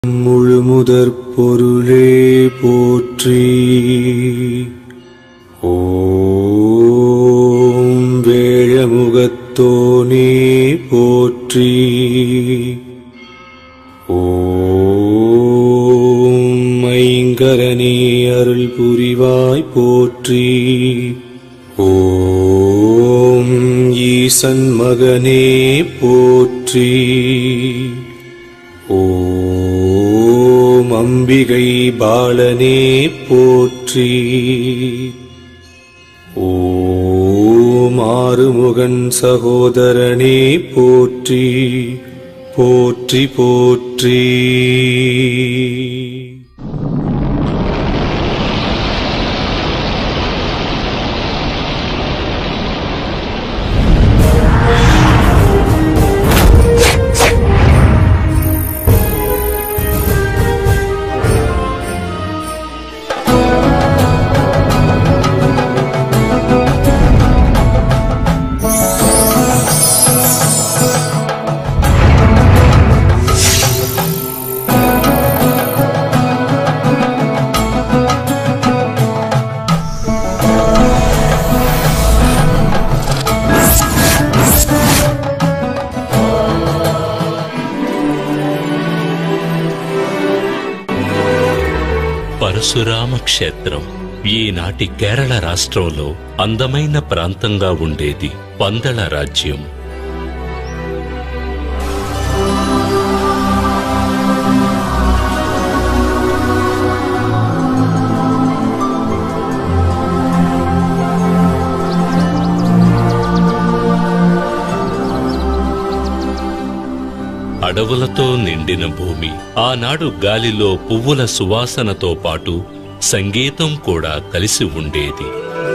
முழுமுதற் பொருளே போற்றி ஓம் வேழமுகத்தோனே போற்றி ஓம் ஐங்கரனே அருள் புரிவாய் போற்றி ஓம் ஈசன் மகனே போற்றி ஓம் அம்பிகை பாலனே போற்றி ஓம் ஆறுமுகன் சகோதரனே போற்றி போற்றி போற்றி పరశురామ క్షేత్రం ఈనాటి కేరళ రాష్ట్రంలో అందమైన ప్రాంతంగా ఉండేది పందళ రాజ్యం అడవులతో నిండిన భూమి ఆనాడు గాలిలో పువ్వుల సువాసనతో పాటు సంగీతం కూడా కలిసి ఉండేది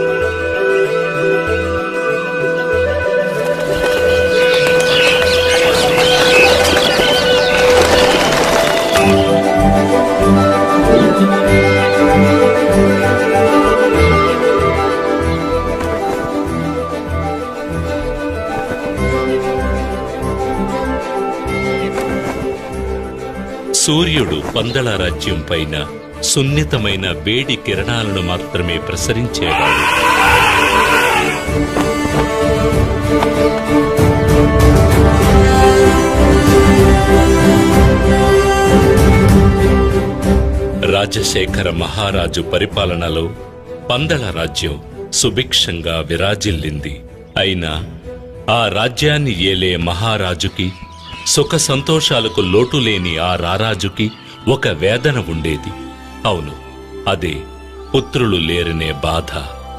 సూర్యుడు పందళ రాజ్యం పైన సున్నితమైన వేడి కిరణాలను మాత్రమే ప్రసరించేవాడు రాజశేఖర మహారాజు పరిపాలనలో పందళ రాజ్యం సుభిక్షంగా విరాజిల్లింది అయినా ఆ రాజ్యాన్ని ఏలే మహారాజుకి సుఖ సంతోషాలకు లోటు లేని ఆ రారాజుకి ఒక వేదన ఉండేది అవును అదే పుత్రులు లేరనే బాధ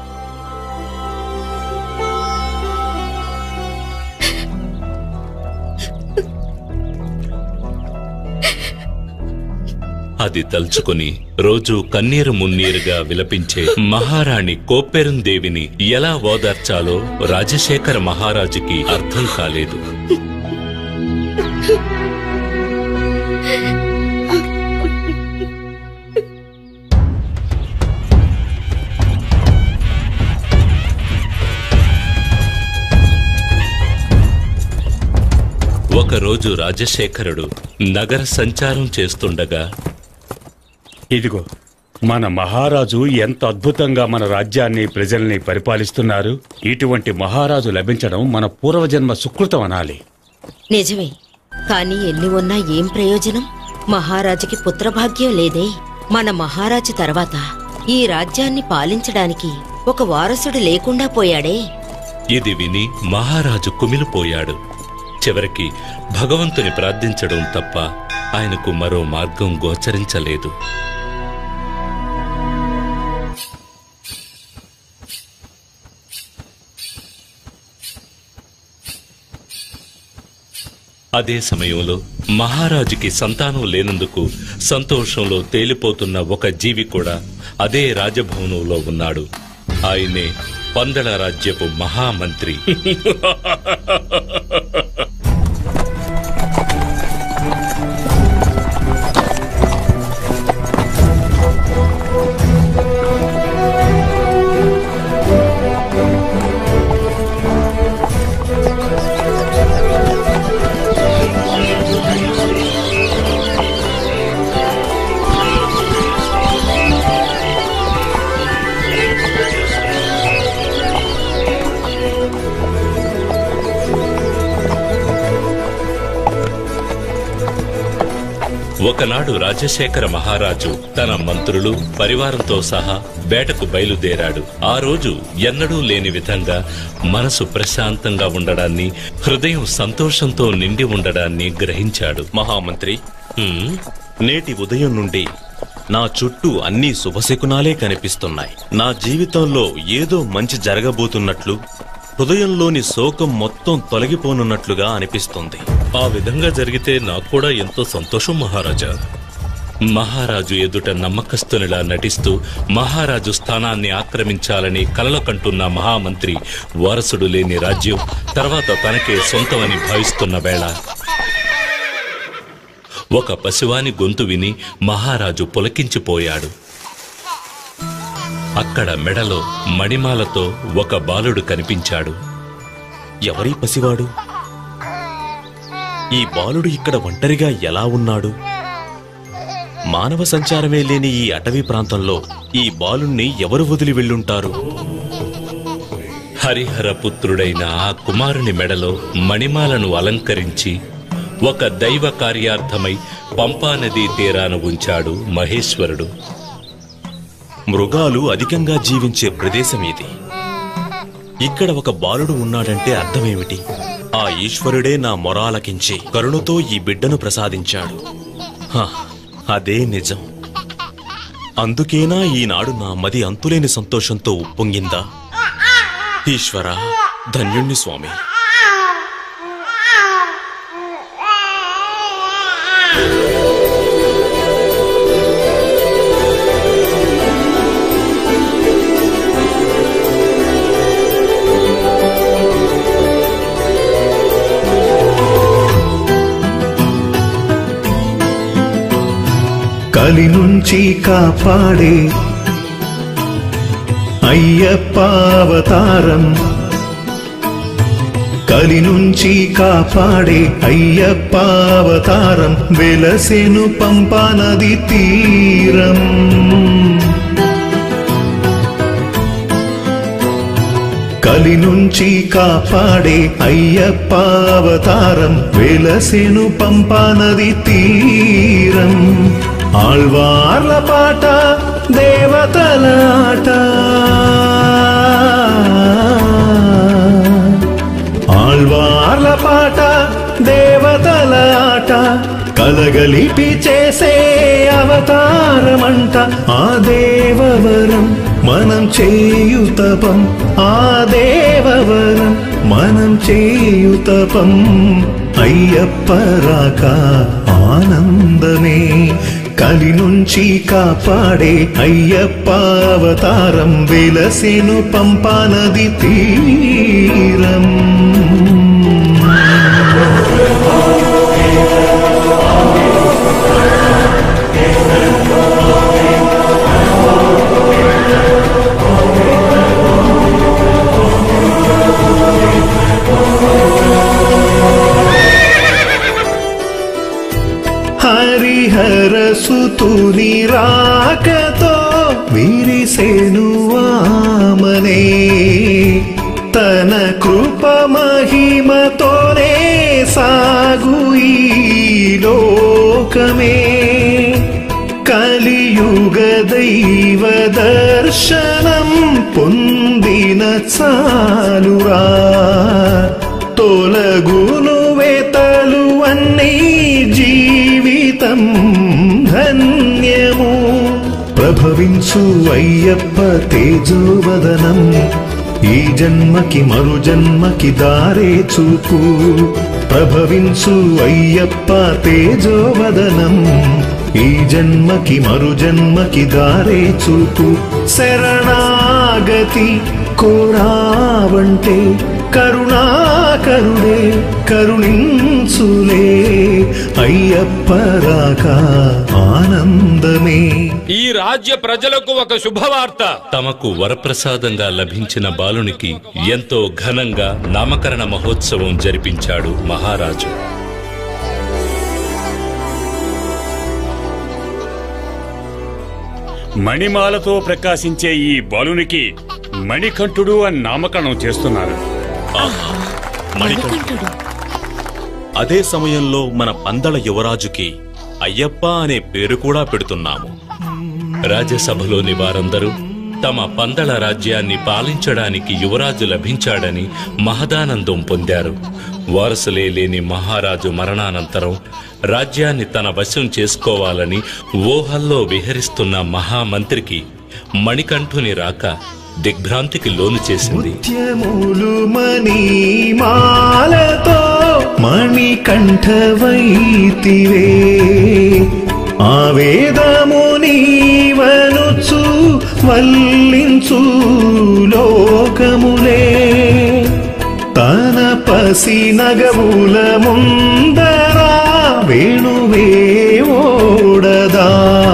అది తలుచుకుని రోజు కన్నీరు మున్నీరుగా విలపించే మహారాణి కోప్పెరుందేవిని ఎలా ఓదార్చాలో రాజశేఖర మహారాజుకి అర్థం కాలేదు ఒకరోజు రాజశేఖరుడు నగర సంచారం చేస్తుండగా ఇదిగో మన మహారాజు ఎంత అద్భుతంగా మన రాజ్యాన్ని ప్రజల్ని పరిపాలిస్తున్నారు ఇటువంటి మహారాజు లభించడం మన పూర్వజన్మ సుకృతం అనాలి నిజమే కాని ఎన్ని ఉన్నా ఏం ప్రయోజనం మహారాజుకి పుత్రభాగ్యం లేదే మన మహారాజు తర్వాత ఈ రాజ్యాన్ని పాలించడానికి ఒక వారసుడు లేకుండా పోయాడే ఇది విని మహారాజు కుమిలిపోయాడు చివరికి భగవంతుని ప్రార్థించడం తప్ప ఆయనకు మరో మార్గం గోచరించలేదు అదే సమయంలో మహారాజుకి సంతానం లేనందుకు సంతోషంలో తేలిపోతున్న ఒక జీవి కూడా అదే రాజభవనంలో ఉన్నాడు ఆయనే పందల రాజ్యపు మహామంత్రి ఒకనాడు రాజశేఖర మహారాజు తన మంత్రులు పరివారంతో సహా వేటకు బయలుదేరాడు ఆ రోజు ఎన్నడూ లేని విధంగా మనసు ప్రశాంతంగా ఉండడాన్ని హృదయం సంతోషంతో నిండి ఉండడాన్ని గ్రహించాడు మహామంత్రి "హ్మ్, నేటి ఉదయం నుండి నా చుట్టూ అన్ని శుభశకునాలే కనిపిస్తున్నాయి నా జీవితంలో ఏదో మంచి జరగబోతున్నట్లు హృదయంలోని శోకం మొత్తం తొలగిపోనున్నట్లుగా అనిపిస్తుంది ఆ విధంగా జరిగితే నాకు కూడా ఎంతో సంతోషం మహారాజా మహారాజు ఎదుట నమ్మకస్తునిలా నటిస్తూ మహారాజు స్థానాన్ని ఆక్రమించాలని కలలు కంటున్న మహామంత్రి వారసుడు లేని రాజ్యం తర్వాత తనకే సొంతమని భావిస్తున్న వేళ ఒక పశువాని గొంతు విని మహారాజు పులకించిపోయాడు అక్కడ మెడలో మణిమాలతో ఒక బాలుడు కనిపించాడు ఎవరీ పసివాడు ఈ బాలుడు ఇక్కడ ఒంటరిగా ఎలా ఉన్నాడు మానవ సంచారమే లేని ఈ అటవీ ప్రాంతంలో ఈ బాలుణ్ణి ఎవరు వదిలి వెళ్ళుంటారు హరిహర పుత్రుడైన ఆ కుమారుని మెడలో మణిమాలను అలంకరించి ఒక దైవ కార్యార్థమై పంపానదీ తీరాన ఉంచాడు మహేశ్వరుడు మృగాలు అధికంగా జీవించే ప్రదేశం ఇది ఇక్కడ ఒక బాలుడు ఉన్నాడంటే అర్థమేమిటి ఆ ఈశ్వరుడే నా మొరాలకించి కరుణతో ఈ బిడ్డను ప్రసాదించాడు హ, అదే నిజం అందుకేనా ఈనాడు నా మది అంతులేని సంతోషంతో ఉప్పొంగిందా ఈశ్వరా ధన్యుణ్ణి స్వామి కలి నుంచి కాపాడే అయ్యప్పావతారం కలి నుంచి కాపాడే అయ్యప్పావతారం వెలసెను పంపానది తీరం కలి నుంచి కాపాడే అయ్యప్పావతారం వెలసెను పంపానది తీరం ఆళ్వార్ల పాట దేవతల ఆట ఆళ్వార్ల పాట దేవతల ఆట కలగలిపి చేసే అవతారమంట ఆ దేవవరం మనం చేయుతపం ఆ దేవవరం మనం చేయుతపం అయ్యప్పరాక ఆనందమే కలి నుంచి కాపాడే అయ్యప్పావతారం వెలసెను పంపానది తీరం హరిహర సుతుని రాకతో విరిసేను వామనే తన కృప మహిమతోనే సాగు ఈ లోకమే కలియుగ దైవ దర్శనం పొందిన చాలురా తొలగును వేతలు అన్నీ జీవితం ధన్యము ప్రభవించు అయ్యప్ప తేజోవదనం ఈ జన్మకి మరు జన్మకి దారే చూపు ప్రభవించు అయ్యప్ప తేజోవదనం ఈ జన్మకి మరు జన్మకి దారే చూపు శరణాగతి కోరావంటే కరుణాకరుడే కరుణించులే అయ్యప్పరాక ఆనందమే ఈ రాజ్య ప్రజలకు ఒక శుభవార్త తమకు వరప్రసాదంగా లభించిన బాలునికి ఎంతో ఘనంగా నామకరణ మహోత్సవం జరిపించాడు మహారాజు మణిమాలతో ప్రకాశించే ఈ బాలునికి మణికంఠుడు అని నామకరణం చేస్తున్నారు మణికంఠుడు అదే సమయంలో మన పందల యువరాజుకి అయ్యప్ప అనే పేరు కూడా పెడుతున్నాము రాజ్యసభలోని వారందరూ తమ పందల రాజ్యాన్ని పాలించడానికి యువరాజు లభించాడని మహదానందం పొందారు వారసులే లేని మహారాజు మరణానంతరం రాజ్యాన్ని తన వశం చేసుకోవాలని ఊహల్లో విహరిస్తున్న మహామంత్రికి మణికంఠుని రాక దిగ్భ్రాంతికి లోను చేసింది ముత్యములు మణిమాలతో మణికంఠవైతివే ఆవేదము నీవనుచు వల్లించు లోకములే తన పసి నగవుల ముందరా వేణువే ఓడదా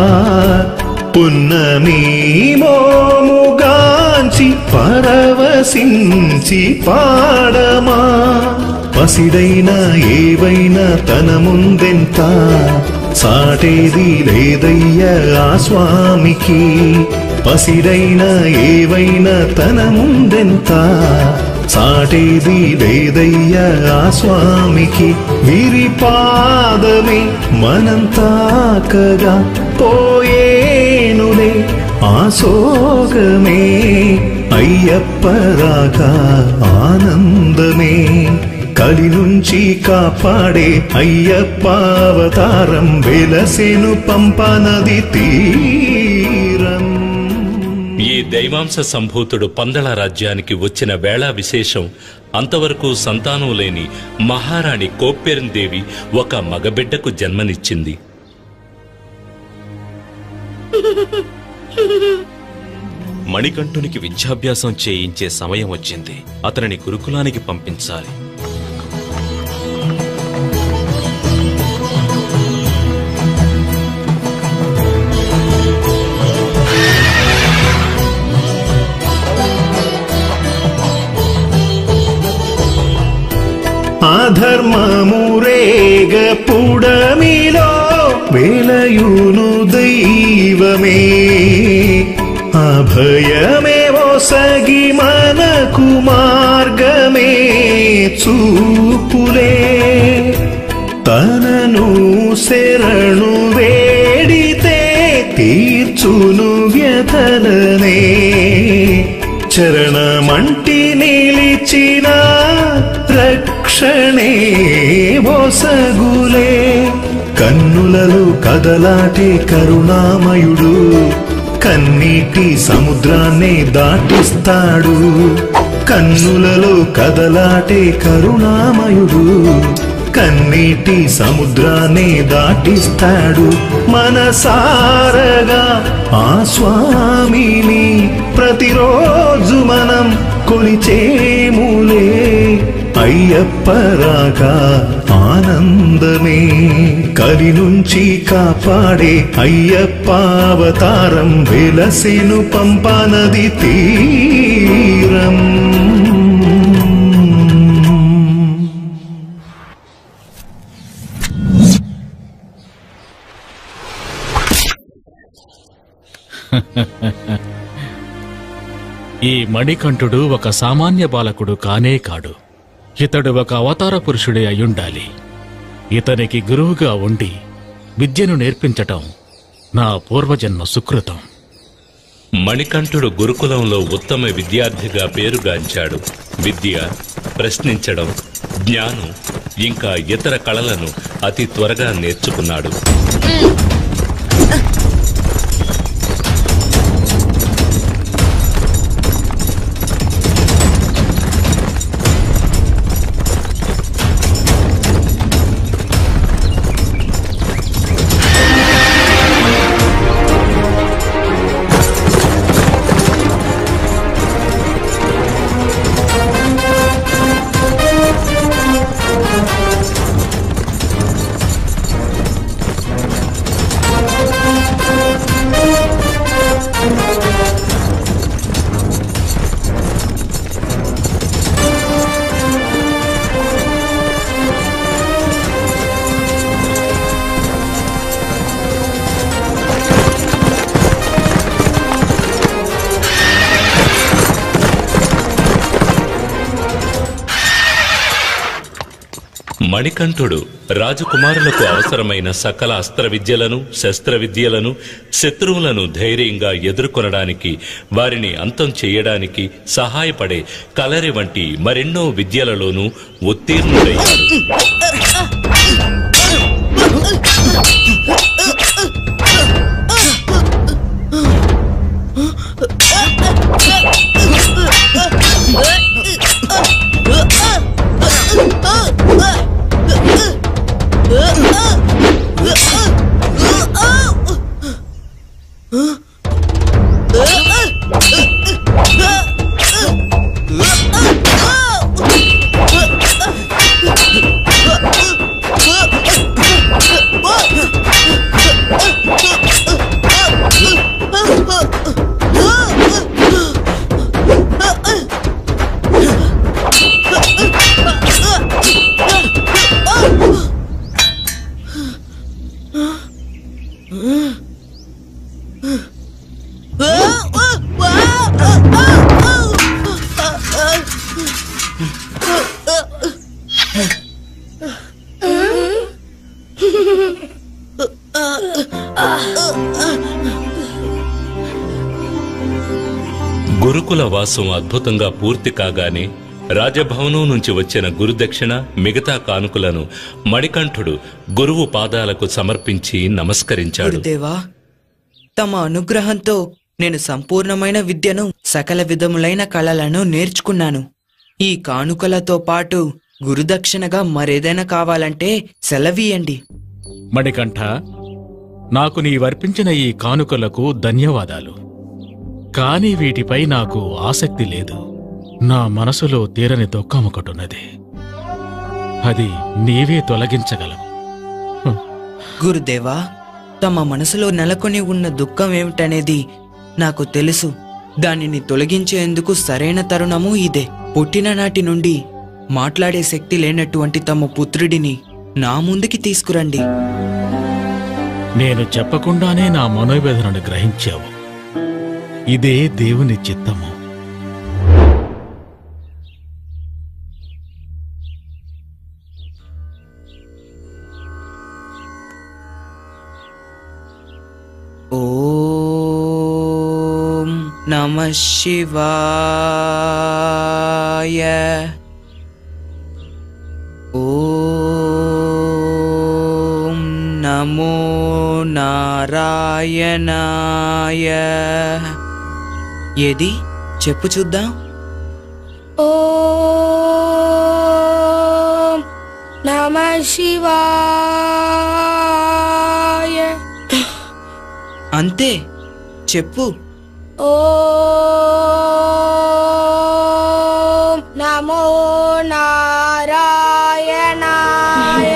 పున్నమి మోముగాంచి పరవశించి పాడమా పసిడైన ఏవైనా తన ముందెంత సాటేది లేదయ్య ఆ స్వామికి పసిడైన ఏవైనా తన ముందెంత సాటేది లేదయ్య ఆ స్వామికి వీరి పాదమే మనం తాకగా పోయేనులే ఆ సోగమే అయ్యప్పరాగా ఆనందమే కలి నుంచి కాపాడే అయ్యప్ప అవతారం వెలసెను పంపనది తీరం ఈ దైవాంశ సంభూతుడు పందల రాజ్యానికి వచ్చిన వేళ విశేషం అంతవరకు సంతానం లేని మహారాణి కోప్పెరందేవి ఒక మగబిడ్డకు జన్మనిచ్చింది మణికంఠునికి విద్యాభ్యాసం చేయించే సమయం వచ్చింది అతనిని గురుకులానికి పంపించాలి అధర్మమురేగ పుడమిలో వేలయును దైవమే అభయమే ఒసగి మనకు మార్గమే చూపులే తనను శరణు వేడితే తీర్చును వ్యతలనే చరణమంటి నిలిచిన రక్షణే ఒసగులే కన్నులలో కదలాటే కరుణామయుడు కన్నీటి సముద్రాన్ని దాటిస్తాడు కన్నులలో కదలాటే కరుణామయుడు కన్నీటి సముద్రాన్ని దాటిస్తాడు మనసారగా ఆ స్వామిని ప్రతిరోజు మనం కొలిచేములే అయ్యప్పరాగా ఆనందమే కలి నుంచి కాపాడే అయ్యప్ప అవతారం వెలసెను పంపనది తీరం ఈ మణికంఠుడు ఒక సామాన్య బాలకుడు కానే కాడు ఇతడు ఒక అవతార పురుషుడే అయ్యుండాలి ఇతనికి గురువుగా ఉండి విద్యను నేర్పించటం నా పూర్వజన్మ సుకృతం మణికంఠుడు గురుకులంలో ఉత్తమ విద్యార్థిగా పేరుగాంచాడు విద్య ప్రశ్నించడం జ్ఞానం ఇంకా ఇతర కళలను అతి త్వరగా నేర్చుకున్నాడు మణికంఠుడు రాజకుమారులకు అవసరమైన సకల అస్త్ర విద్యలను శస్త్ర విద్యలను శత్రువులను ధైర్యంగా ఎదుర్కొనడానికి వారిని అంతం చేయడానికి సహాయపడే కలరి వంటి మరెన్నో విద్యలలోనూ ఉత్తీర్ణుడయ్యాడు గురుకుల వాసం అద్భుతంగా పూర్తి కాగానే రాజభవనం నుంచి వచ్చిన గురుదక్షిణ మిగతా కానుకలను మణికంఠుడు గురువు పాదాలకు సమర్పించి నమస్కరించాడు గురుదేవా తమ అనుగ్రహంతో నేను సంపూర్ణమైన విద్యను సకల విధములైన కళలను నేర్చుకున్నాను ఈ కానుకలతో పాటు గురుదక్షిణగా మరేదైనా కావాలంటే సెలవీయండి మణికంఠ నాకు నీవర్పించిన ఈ కానుకలకు ధన్యవాదాలు కాని వీటిపై నాకు ఆసక్తి లేదు నా మనసులో తీరని దుఃఖం ఒకటున్నది అది నీవే తొలగించగలవు గురుదేవా తమ మనసులో నెలకొని ఉన్న దుఃఖం ఏమిటనేది నాకు తెలుసు దానిని తొలగించేందుకు సరైన తరుణము ఇదే పుట్టిన నాటి నుండి మాట్లాడే శక్తి లేనటువంటి తమ పుత్రుడిని నా ముందుకి తీసుకురండి నేను చెప్పకుండానే నా మనోవేదనను గ్రహించావు ఇదే దేవుని చిత్తము ఓం నమ శివాయ ఓం నమో నారాయణాయ ఏది చెప్పు చూద్దాం ఓం నమ శివాయ అంతే చెప్పు ఓం నమో నారాయణాయ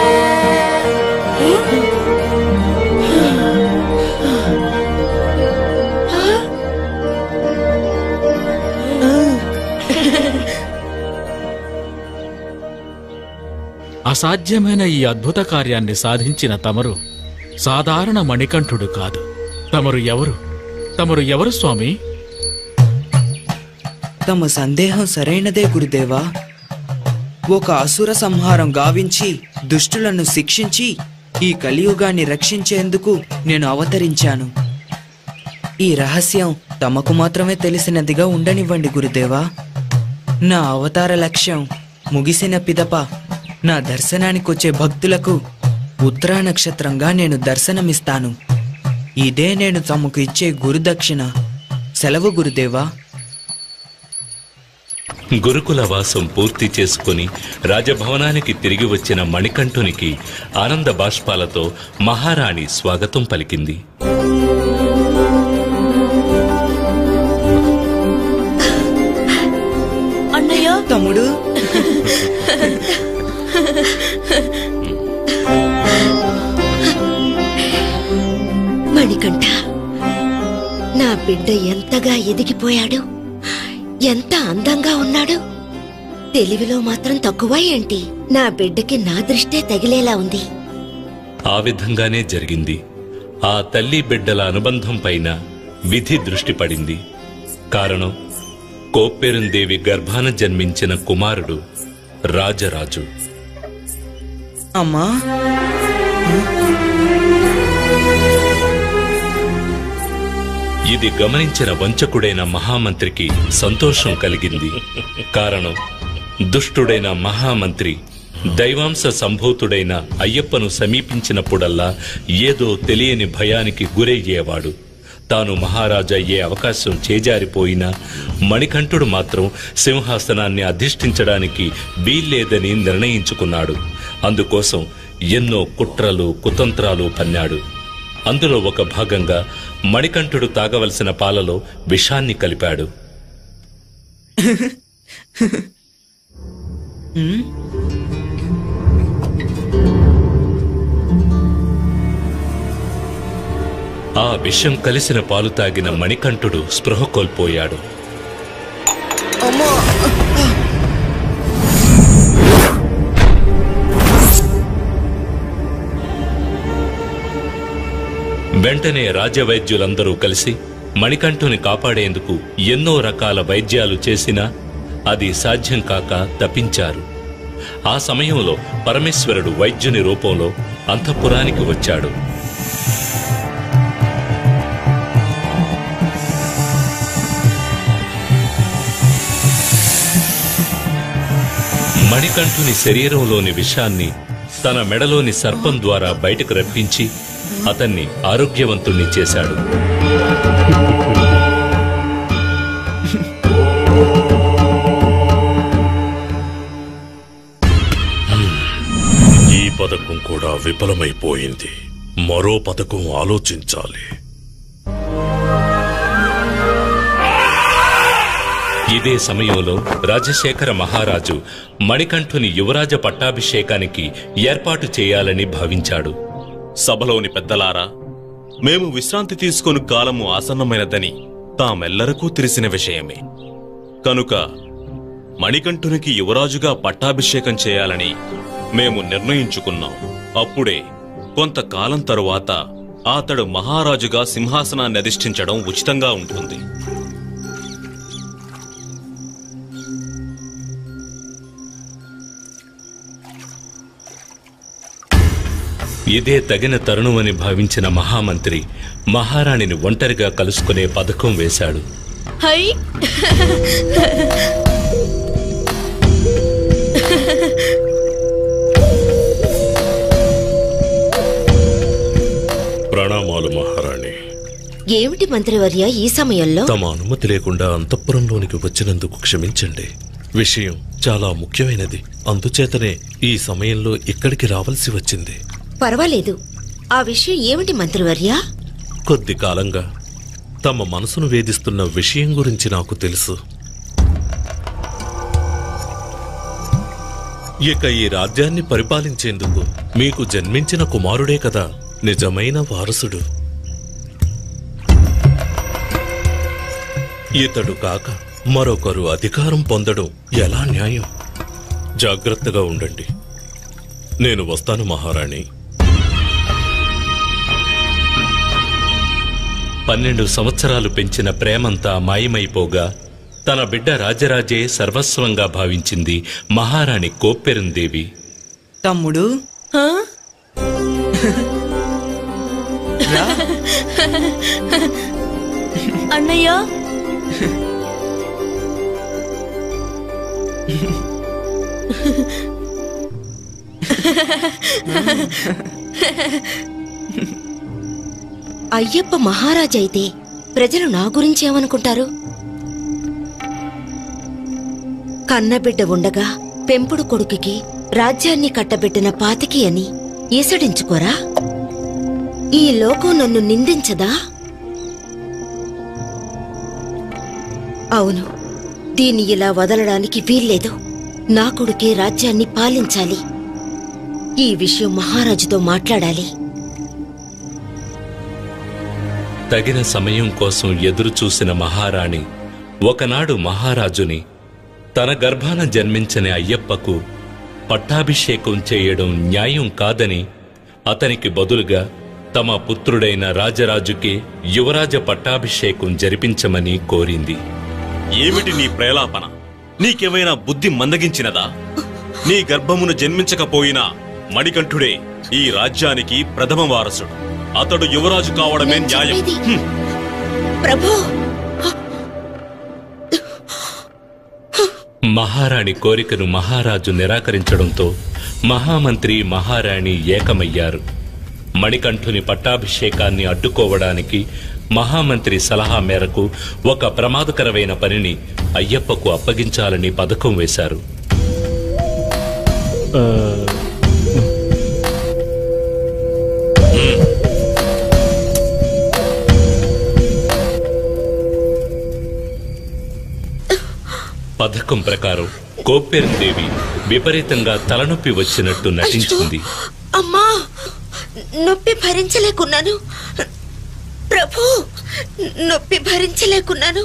అసాధ్యమైన ఈ అద్భుత కార్యాన్ని సాధించిన తమరు సాధారణ మణికంఠుడు కాదు తమరు ఎవరు తమరు ఎవరు స్వామి తమ సందేహం సరైనదే గురుదేవా ఒక అసుర సంహారం గావించి దుష్టులను శిక్షించి ఈ కలియుగాన్ని రక్షించేందుకు నేను అవతరించాను ఈ రహస్యం తమకు మాత్రమే తెలిసినదిగా ఉండనివ్వండి గురుదేవా నా అవతార లక్ష్యం ముగిసిన పిదప నా దర్శనానికొచ్చే భక్తులకు ఉత్తరా నక్షత్రంగా నేను దర్శనమిస్తాను ఇదే నేను తమకు ఇచ్చే గురుదక్షిణ సెలవు గురుదేవా గురుకుల వాసం పూర్తి చేసుకుని రాజభవనానికి తిరిగి వచ్చిన మణికంఠునికి ఆనంద బాష్పాలతో మహారాణి స్వాగతం పలికింది అన్నయ్య తమ్ముడు మణికంఠ నా బిడ్డ ఎంతగా ఎదిగిపోయాడు ఎంత అందంగా ఉన్నాడు తెలివిలో మాత్రం తక్కువ ఏంటి నా బిడ్డకి నా దృష్టే తగిలేలా ఉంది ఆ విధంగానే జరిగింది ఆ తల్లి బిడ్డల అనుబంధం పైన విధి దృష్టి పడింది కారణం కోప్పెరుందేవి గర్భాన జన్మించిన కుమారుడు రాజరాజు అమ్మా ఇది గమనించిన వంచకుడైన మహామంత్రికి సంతోషం కలిగింది కారణం దుష్టుడైన మహామంత్రి దైవాంశ సంభూతుడైన అయ్యప్పను సమీపించినప్పుడల్లా ఏదో తెలియని భయానికి గురయ్యేవాడు తాను మహారాజా అయ్యే అవకాశం చేజారిపోయినా మణికంఠుడు మాత్రం సింహాసనాన్ని అధిష్ఠించడానికి వీల్లేదని నిర్ణయించుకున్నాడు అందుకోసం ఎన్నో కుట్రలు కుతంత్రాలు పన్నాడు అందులో ఒక భాగంగా మణికంఠుడు తాగవలసిన పాలలో విషాన్ని కలిపాడు ఉమ్, ఆ విషం కలిసిన పాలు తాగిన మణికంఠుడు స్పృహ కోల్పోయాడు అమ్మా వెంటనే రాజవైద్యులందరూ కలిసి మణికంఠుని కాపాడేందుకు ఎన్నో రకాల వైద్యాలు చేసినా అది సాధ్యం కాక తప్పించారు ఆ సమయంలో పరమేశ్వరుడు వైద్యుని రూపంలో అంతఃపురానికి వచ్చాడు మణికంఠుని శరీరంలోని విషాన్ని తన మెడలోని సర్పం ద్వారా బయటకు రప్పించి అతన్ని ఆరోగ్యవంతుణ్ణి చేశాడు ఈ పథకం కూడా విఫలమైపోయింది మరో పథకం ఆలోచించాలి ఇదే సమయంలో రాజశేఖర మహారాజు మణికంఠుని యువరాజ పట్టాభిషేకానికి ఏర్పాటు చేయాలని భావించాడు సభలోని పెద్దలారా మేము విశ్రాంతి తీసుకొని కాలము ఆసన్నమైనదని తామెల్లరకూ తెలిసిన విషయమే కనుక మణికంఠునికి యువరాజుగా పట్టాభిషేకం చేయాలని మేము నిర్ణయించుకున్నాం అప్పుడే కొంతకాలం తరువాత అతడు మహారాజుగా సింహాసనాన్ని అధిష్ఠించడం ఉచితంగా ఉంటుంది ఇదే తగిన తరుణమని భావించిన మహామంత్రి మహారాణిని ఒంటరిగా కలుసుకునే పథకం వేశాడు హై ప్రణామాలు మహారాణి ఏమిటి మంత్రివర్య ఈ సమయంలో తమ అనుమతి లేకుండా అంతఃపురంలోనికి వచ్చినందుకు క్షమించండి విషయం చాలా ముఖ్యమైనది అందుచేతనే ఈ సమయంలో ఇక్కడికి రావాల్సి వచ్చింది పర్వాలేదు ఆ విషయం ఏమిటి మంత్రివర్య కొద్ది కాలంగా తమ మనసును వేధిస్తున్న విషయం గురించి నాకు తెలుసు ఇక ఈ రాజ్యాన్ని పరిపాలించేందుకు మీకు జన్మించిన కుమారుడే కదా నిజమైన వారసుడు ఇతడు కాక మరొకరు అధికారం పొందడం ఎలా న్యాయం జాగ్రత్తగా ఉండండి నేను వస్తాను మహారాణి పన్నెండు సంవత్సరాలు పెంచిన ప్రేమంతా మాయమైపోగా తన బిడ్డ రాజరాజే సర్వస్వంగా భావించింది మహారాణి కోప్పెరందేవి తమ్ముడు రా అన్నయ్య అయ్యప్ప మహారాజైతే ప్రజలు నా గురించి ఏమనుకుంటారు కన్నబిడ్డ ఉండగా పెంపుడు కొడుకుకి రాజ్యాన్ని కట్టబెట్టిన పాతికి అని ఈసడించుకోరా ఈ లోకం నన్ను నిందించదా అవును దీన్ని ఇలా వదలడానికి వీల్లేదు నా కొడుకే రాజ్యాన్ని పాలించాలి ఈ విషయం మహారాజుతో మాట్లాడాలి తగిన సమయం కోసం ఎదురు చూసిన మహారాణి ఒకనాడు మహారాజుని తన గర్భాన జన్మించని అయ్యప్పకు పట్టాభిషేకం చేయడం న్యాయం కాదని అతనికి బదులుగా తమ పుత్రుడైన రాజరాజుకే యువరాజ పట్టాభిషేకం జరిపించమని కోరింది ఏమిటి నీ ప్రేలాపన నీకేమైనా బుద్ధి మందగించినదా నీ గర్భమును జన్మించకపోయినా మణికంఠుడే ఈ రాజ్యానికి ప్రథమ వారసుడు అతడు యువరాజు కావడమే నేను న్యాయం చెప్పేది- ప్రభు మహారాణి కోరికను మహారాజు నిరాకరించడంతో మహామంత్రి మహారాణి ఏకమయ్యారు మణికంఠుని పట్టాభిషేకాన్ని అడ్డుకోవడానికి మహామంత్రి సలహా మేరకు ఒక ప్రమాదకరమైన పనిని అయ్యప్పకు అప్పగించాలని పథకం వేశారు పథకం ప్రకారం కోప్పెరందేవి విపరీతంగా తలనొప్పి వచ్చినట్టు నటించింది అమ్మా నొప్పి భరించలేకున్నాను ప్రభు నొప్పి భరించలేకున్నాను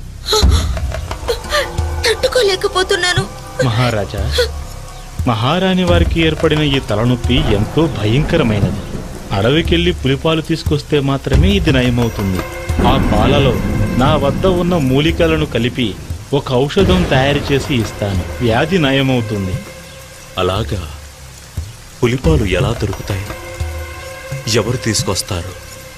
తట్టుకోలేకపోతున్నాను మహారాజా మహారాణి వారికి ఏర్పడిన ఈ తలనొప్పి ఎంతో భయంకరమైనది అడవికెళ్లి పులిపాలు తీసుకొస్తే మాత్రమే ఇది నయమవుతుంది ఆ పాలలో నా వద్ద ఉన్న మూలికలను కలిపి ఒక ఔషధం తయారు చేసి ఇస్తాను వ్యాధి నయమవుతుంది అలాగా పులిపాలు ఎలా దొరుకుతాయి ఎవరు తీసుకొస్తారు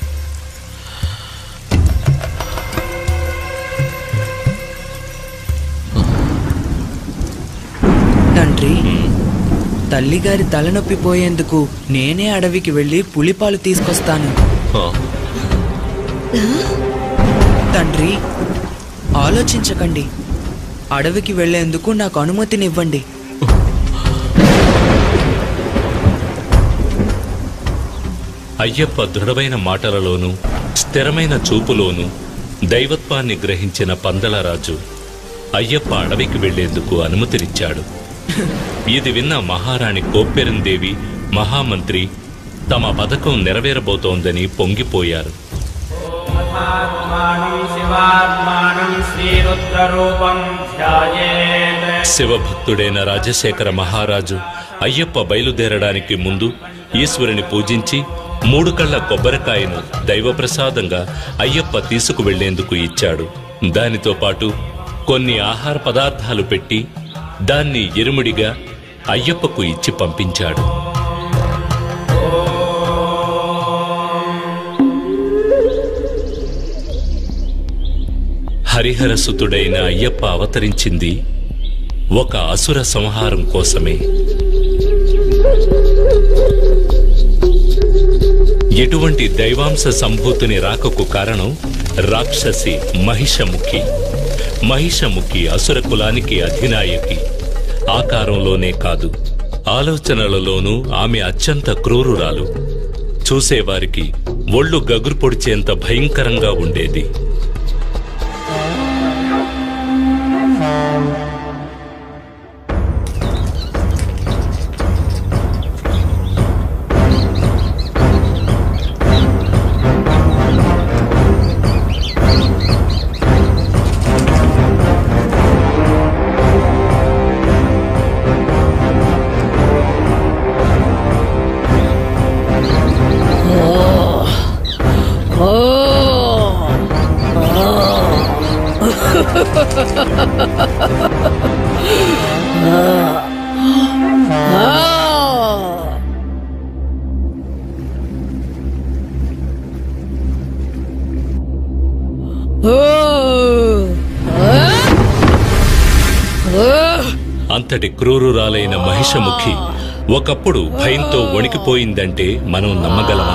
తండ్రి తల్లిగారి తలనొప్పి పోయేందుకు నేనే అడవికి వెళ్ళి పులిపాలు తీసుకొస్తాను ఆ, తండ్రి ఆలోచించకండి అడవికి వెళ్లేందుకు నాకు అనుమతినివ్వండి అయ్యప్ప దృఢమైన మాటలలోనూ స్థిరమైన చూపులోనూ దైవత్వాన్ని గ్రహించిన పందలరాజు అయ్యప్ప అడవికి వెళ్లేందుకు అనుమతినిచ్చాడు ఇది విన్న మహారాణి కోప్పెరందేవి మహామంత్రి తమ పథకం నెరవేరబోతోందని పొంగిపోయారు శివాత్మానం శ్రీరుద్రరూపం ధ్యాయేత్ శివభక్తుడైన రాజశేఖర మహారాజు అయ్యప్ప బయలుదేరడానికి ముందు ఈశ్వరుని పూజించి మూడు కళ్ళ కొబ్బరికాయను దైవప్రసాదంగా అయ్యప్ప తీసుకువెళ్లేందుకు ఇచ్చాడు దానితో పాటు కొన్ని ఆహార పదార్థాలు పెట్టి దాన్ని ఇరుముడిగా అయ్యప్పకు ఇచ్చి పంపించాడు హరిహరసుతుడైన అయ్యప్ప అవతరించింది ఒక అసుర సంహారం కోసమే ఎటువంటి దైవాంశ సంభూతిని రాకకు కారణం రాక్షసి మహిషముఖి మహిషముఖి అసుర కులానికి అధినాయకి ఆకారంలోనే కాదు ఆలోచనలలోనూ ఆమె అత్యంత క్రూరురాలు చూసేవారికి ఒళ్ళు గగురు పొడిచేంత భయంకరంగా ఉండేది అంతటి క్రూరురాలైన మహిషముఖి ఒకప్పుడు భయంతో వణికిపోయిందంటే మనం నమ్మగలమా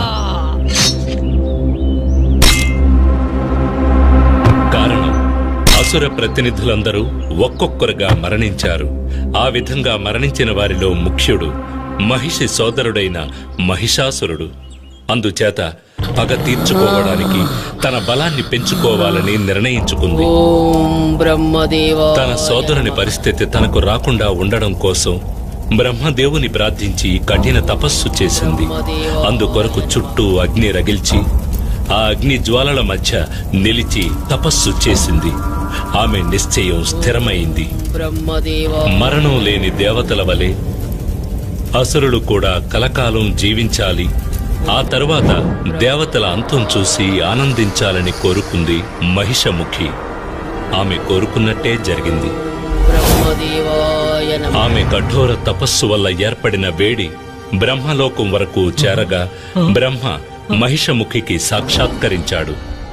కారణం అసుర ప్రతినిధులందరూ ఒక్కొక్కరుగా మరణించారు ఆ విధంగా మరణించిన వారిలో ముఖ్యుడు మహిషి సోదరుడైన మహిషాసురుడు అందుచేత పగ తీర్చుకోవడానికి తన బలాన్ని పెంచుకోవాలని నిర్ణయించుకుంది ఓం బ్రహ్మదేవా తన సోదరుని పరిస్థితి తనకు రాకుండా ఉండడం కోసం బ్రహ్మదేవుని ప్రార్థించి కఠిన తపస్సు చేసింది అందుకొరకు చుట్టూ అగ్ని రగిల్చి ఆ అగ్ని జ్వాలల మధ్య నిలిచి తపస్సు చేసింది ఆమె నిశ్చయం స్థిరమైంది బ్రహ్మదేవా మరణం లేని దేవతల వలె అసురులు కూడా కలకాలం జీవించాలి ఆ తరువాత దేవతల అంతం చూసి ఆనందించాలని కోరుకుంది మహిషముఖి ఆమె కోరుకున్నట్టే జరిగింది బ్రహ్మదేవాయ నమః ఆమె కఠోర తపస్సు వల్ల ఏర్పడిన వేడి బ్రహ్మలోకం వరకు చేరగా బ్రహ్మ మహిషముఖికి సాక్షాత్కరించాడు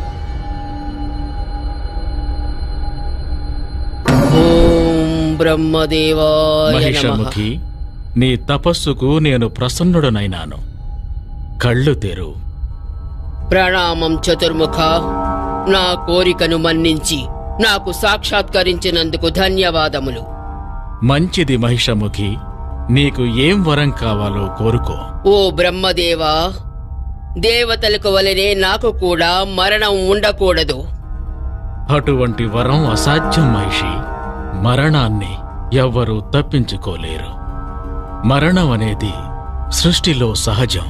ఓం బ్రహ్మదేవాయ నమః మహిషముఖి నీ తపస్సుకు నేను ప్రసన్నుడనైనాను కళ్ళు తెరు ప్రణామం చతుర్ముఖ నా కోరికను మన్నించి నాకు సాక్షాత్కరించినందుకు ధన్యవాదములు మంచిది మహిషముఖి నీకు ఏం వరం కావాలో కోరుకో ఓ బ్రహ్మదేవా దేవతలకు వలనే నాకు కూడా మరణం ఉండకూడదు అటువంటి వరం అసాధ్యం మహిషి మరణాన్ని ఎవ్వరూ తప్పించుకోలేరు మరణం అనేది సృష్టిలో సహజం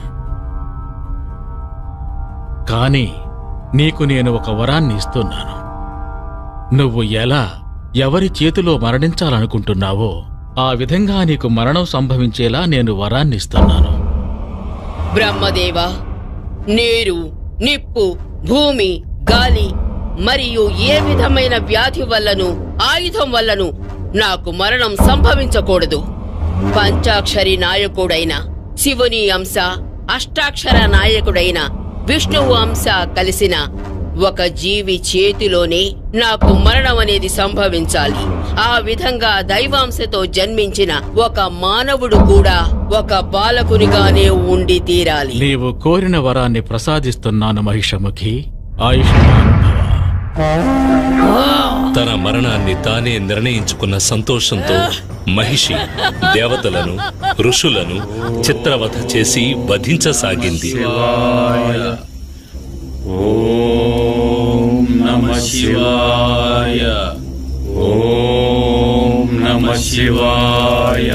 కాని నీకు నేను ఒక వరాన్ని ఇస్తున్నాను నువ్వు ఎలా ఎవరి చేతిలో మరణించాలనుకుంటున్నావో ఆ విధంగా నీకు మరణం సంభవించేలా నేను వరాన్నిస్తున్నాను బ్రహ్మదేవా నీరు నిప్పు భూమి గాలి మరియు ఏ విధమైన వ్యాధి వల్లను ఆయుధం వల్లను నాకు మరణం సంభవించకూడదు పంచాక్షరి నాయకుడైన శివుని అంశ అష్టాక్షర నాయకుడైన విష్ణువు అంశ కలిసిన ఒక జీవి చేతిలోనే నాకు మరణం అనేది సంభవించాలి ఆ విధంగా దైవాంశతో జన్మించిన ఒక మానవుడు కూడా ఒక బాలకునిగానే ఉండి తీరాలి నీవు కోరిన వరాన్ని ప్రసాదిస్తున్నాను మహిషముఖి ఆయుష్మాన్ తన మరణాన్ని తానే నిర్ణయించుకున్న సంతోషంతో మహిషి దేవతలను ఋషులను చిత్రవధ చేసి వధించసాగింది ఓం నమ శివాయ ఓం నమ శివాయ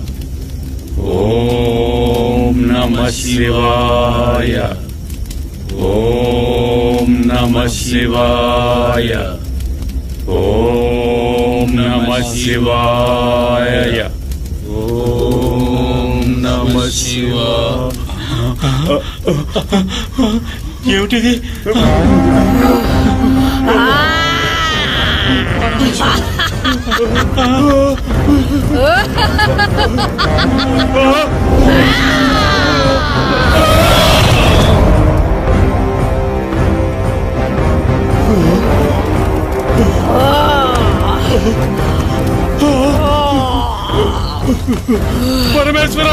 ఓం నమ శివాయ ఓం నమ శివాయ ఓం నమ శివాయ ఓం నమ శివాయ ఏమిటిది పరమేశ్వర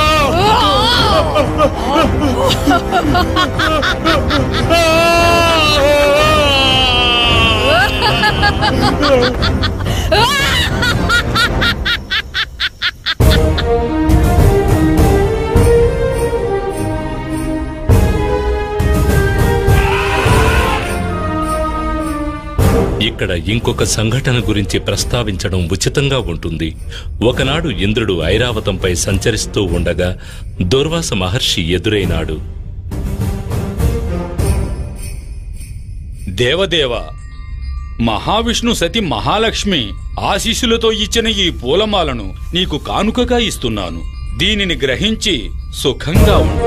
ఇక్కడ ఇంకొక సంఘటన గురించి ప్రస్తావించడం ఉచితంగా ఉంటుంది ఒకనాడు ఇంద్రుడు ఐరావతంపై సంచరిస్తూ ఉండగా దుర్వాస మహర్షి ఎదురైనాడు దేవదేవ మహావిష్ణు సతి మహాలక్ష్మి ఆశీస్సులతో ఇచ్చిన ఈ పూలమాలను నీకు కానుకగా ఇస్తున్నాను దీనిని గ్రహించి సుఖంగా ఉండు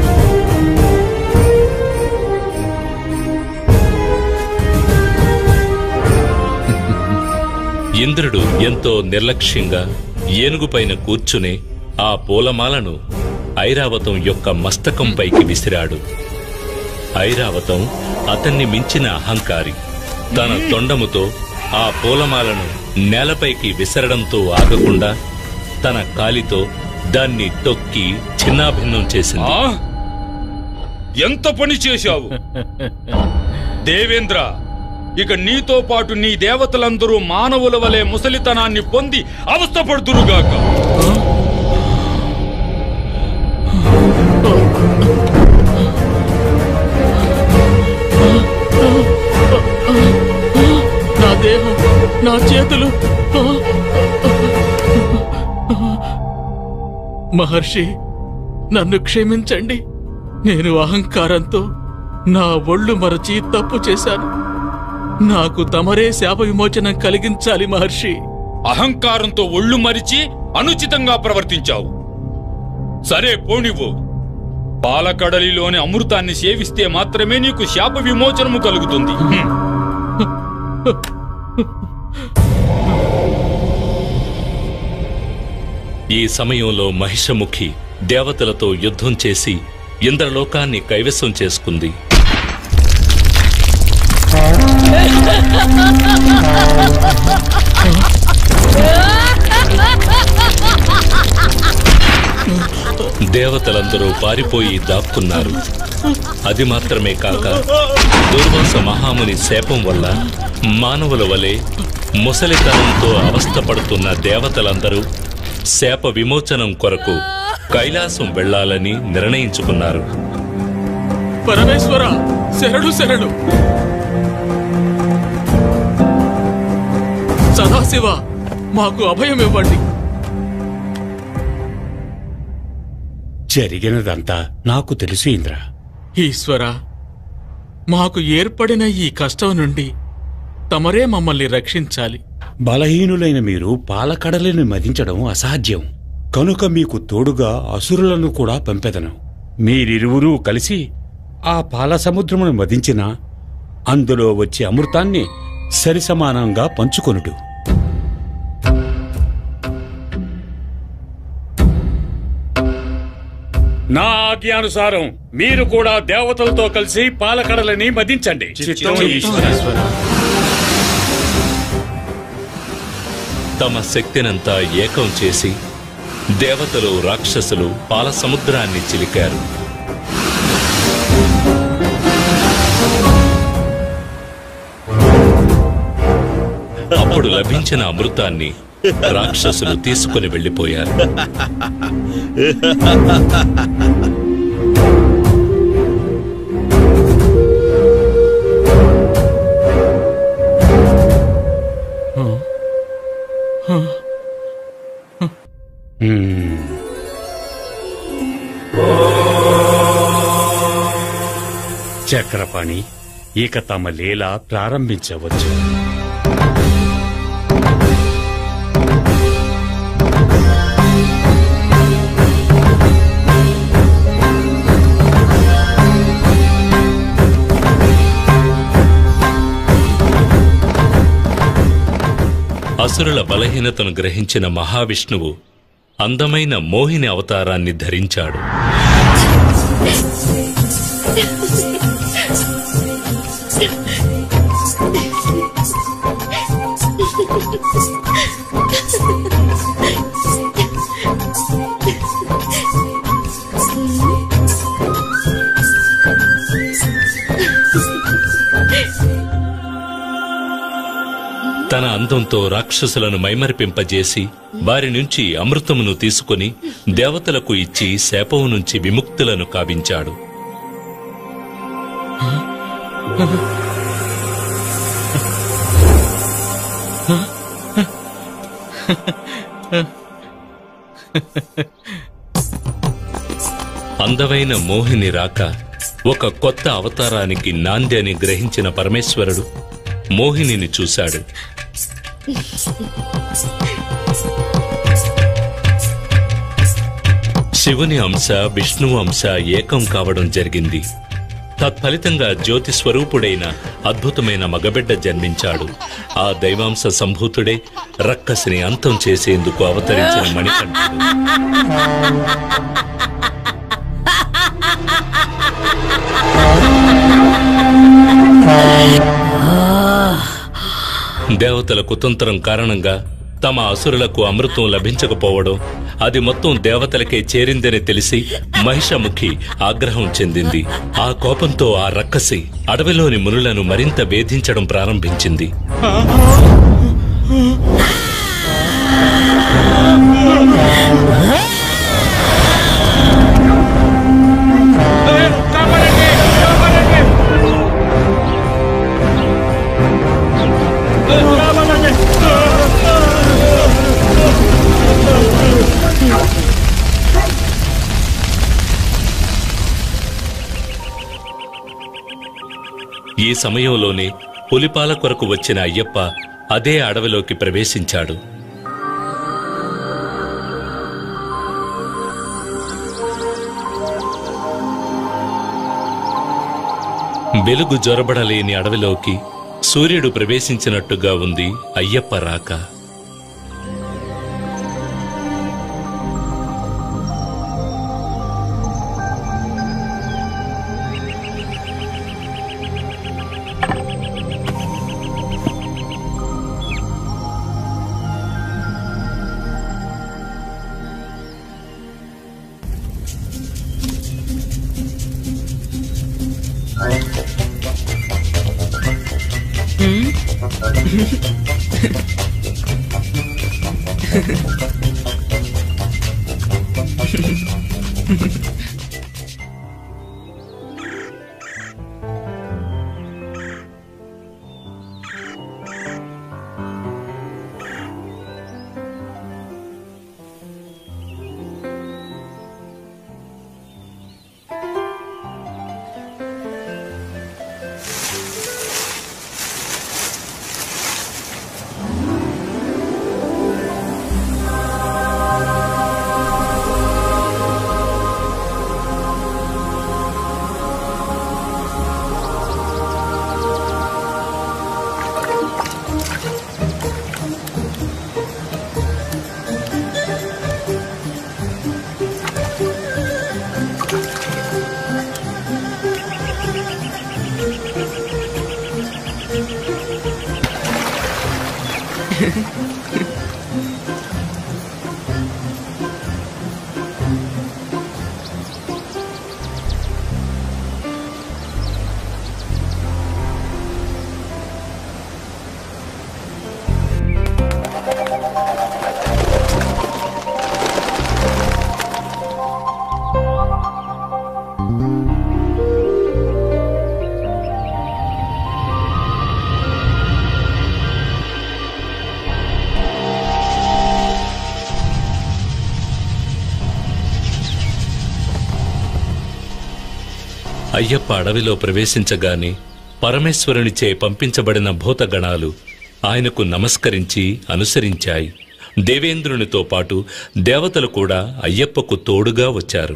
ఇంద్రుడు ఎంతో నిర్లక్ష్యంగా ఏనుగుపైన కూర్చుని ఆ పూలమాలను ఐరావతం యొక్క మస్తకంపైకి విసిరాడు ఐరావతం అతన్ని మించిన అహంకారి తన తొండముతో ఆ పూలమాలను నేలపైకి విసరడంతో ఆగకుండా తన కాలితో దాన్ని తొక్కి చిన్నాభిన్నం చేసింది ఆ? ఎంత పని చేశావు దేవేంద్ర ఇక నీతో పాటు నీ దేవతలందరూ మానవుల వలె ముసలితనాన్ని పొంది అవస్థపడుతురుగాక నా దేహం నా చేతులు మహర్షి నన్ను క్షమించండి నేను అహంకారంతో నా ఒళ్ళు మరచి తప్పు చేశాను నాకు తమరే శాప విమోచనం కలిగించాలి మహర్షి అహంకారంతో ఒళ్ళు మరిచి అనుచితంగా ప్రవర్తించావు సరే పోనివ్వు పాలకడలిలోని అమృతాన్ని సేవిస్తే మాత్రమే నీకు శాప విమోచనము కలుగుతుంది హ్మ్. ఈ సమయంలో మహిషముఖి దేవతలతో యుద్ధం చేసి ఇంద్రలోకాన్ని కైవసం చేసుకుంది దేవతలందరూ పారిపోయి దాక్కున్నారు అది మాత్రమే కాక దుర్వాస మహాముని శాపం వల్ల మానవుల వలె ముసలితనంతో అవస్థపడుతున్న దేవతలందరూ శాప విమోచనం కొరకు కైలాసం వెళ్ళాలని నిర్ణయించుకున్నారు పరమేశ్వర శరణు శరణు సదాశివ మాకు అభయం ఇవ్వండి జరిగినదంతా నాకు తెలుసు ఇంద్ర ఈశ్వర మాకు ఏర్పడిన ఈ కష్టం నుండి తమరే మమ్మల్ని రక్షించాలి బలహీనులైన మీరు పాలకడలిని మదించడం అసాధ్యం కనుక మీకు తోడుగా అసురులను కూడా పంపెదను మీరిరువురూ కలిసి ఆ పాల సముద్రమును మదించిన అందులో వచ్చే అమృతాన్ని సరిసమానంగా పంచుకొనుడు నా ఆజ్ఞానుసారం మీరు కూడా దేవతలతో కలిసి పాలకడలని మదించండి చిత్తం ఈశ్వర. తమ శక్తినంతా ఏకం చేసి దేవతలు రాక్షసులు పాల సముద్రాన్ని చిలికారు అప్పుడు లభించిన అమృతాన్ని రాక్షసులు తీసుకుని వెళ్ళిపోయారు హ్మ్. చక్రపాణి ఇక తమ లీల ప్రారంభించవచ్చు అసురుల బలహీనతను గ్రహించిన మహావిష్ణువు అందమైన మోహిని అవతారాన్ని ధరించాడు తన అందంతో రాక్షసులను మైమరిపింపజేసి వారి నుంచి అమృతమును తీసుకొని దేవతలకు ఇచ్చి శాపం నుంచి విముక్తులను కావించాడు అందమైన మోహిని రాక ఒక కొత్త అవతారానికి నాంది అని గ్రహించిన పరమేశ్వరుడు మోహినిని చూశాడు శివుని అంశ విష్ణువు అంశ ఏకం కావడం జరిగింది తత్ఫలితంగా జ్యోతి స్వరూపుడైన అద్భుతమైన మగబిడ్డ జన్మించాడు ఆ దైవాంశ సంభూతుడే రక్కసిని అంతం చేసేందుకు అవతరించిన మణికంఠుడు దేవతల కుతంత్రం కారణంగా తమ అసురులకు అమృతం లభించకపోవడం అది మొత్తం దేవతలకే చేరిందని తెలిసి మహిషముఖి ఆగ్రహం చెందింది ఆ కోపంతో ఆ రక్కసి అడవిలోని మునులను మరింత వేధించడం ప్రారంభించింది ఈ సమయంలోనే పులిపాల కొరకు వచ్చిన అయ్యప్ప అదే అడవిలోకి ప్రవేశించాడు వెలుగు జొరబడలేని అడవిలోకి సూర్యుడు ప్రవేశించినట్టుగా ఉంది అయ్యప్ప రాక అయ్యప్ప అడవిలో ప్రవేశించగానే పరమేశ్వరునిచే పంపించబడిన భూతగణాలు ఆయనకు నమస్కరించి అనుసరించాయి దేవేంద్రునితో పాటు దేవతలు కూడా అయ్యప్పకు తోడుగా వచ్చారు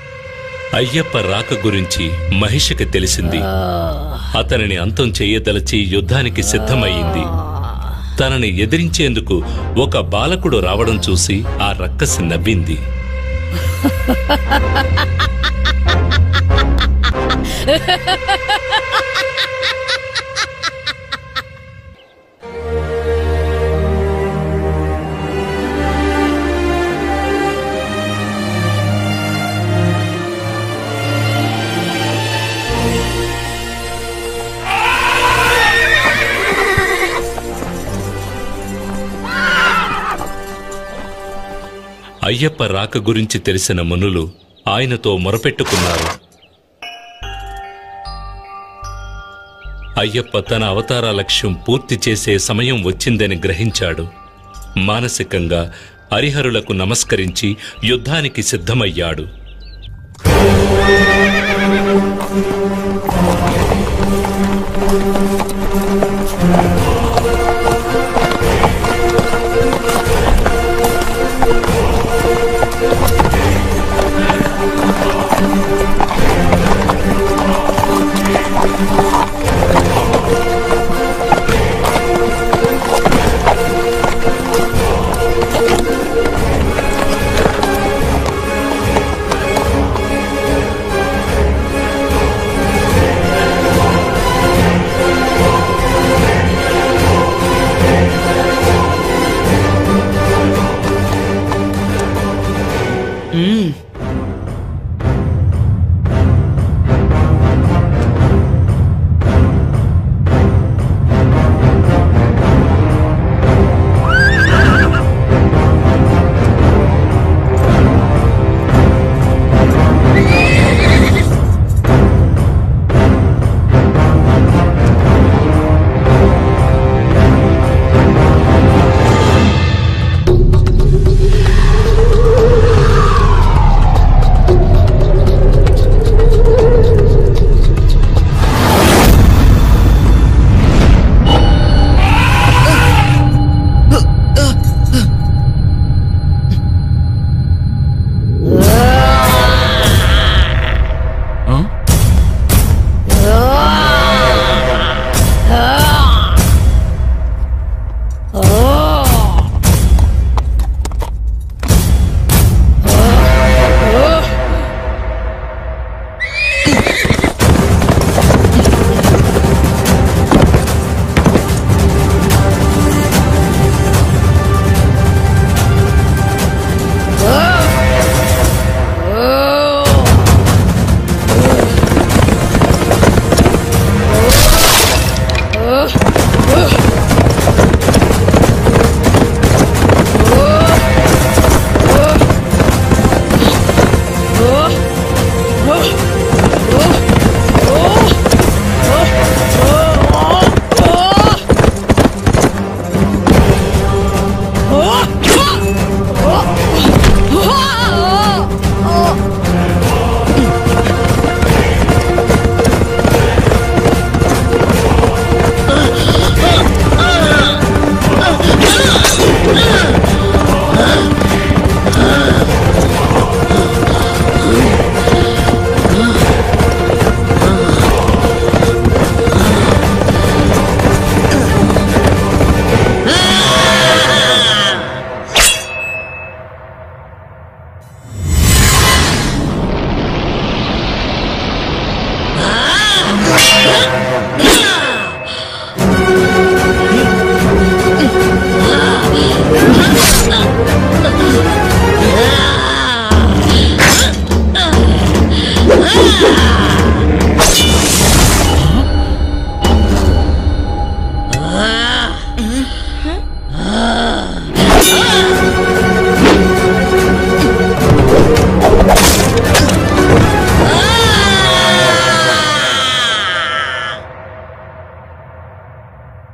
అయ్యప్ప రాక గురించి మహిషకి తెలిసింది అతనిని అంతం చెయ్యదలచి యుద్ధానికి సిద్ధమయ్యింది తనని ఎదిరించేందుకు ఒక బాలకుడు రావడం చూసి ఆ రక్కసి నవ్వింది అయ్యప్ప రాక గురించి తెలిసిన మునులు ఆయనతో మొరపెట్టుకున్నారు అయ్యప్ప తన అవతార లక్ష్యం పూర్తి చేసే సమయం వచ్చిందని గ్రహించాడు మానసికంగా హరిహరులకు నమస్కరించి యుద్ధానికి సిద్ధమయ్యాడు ఆ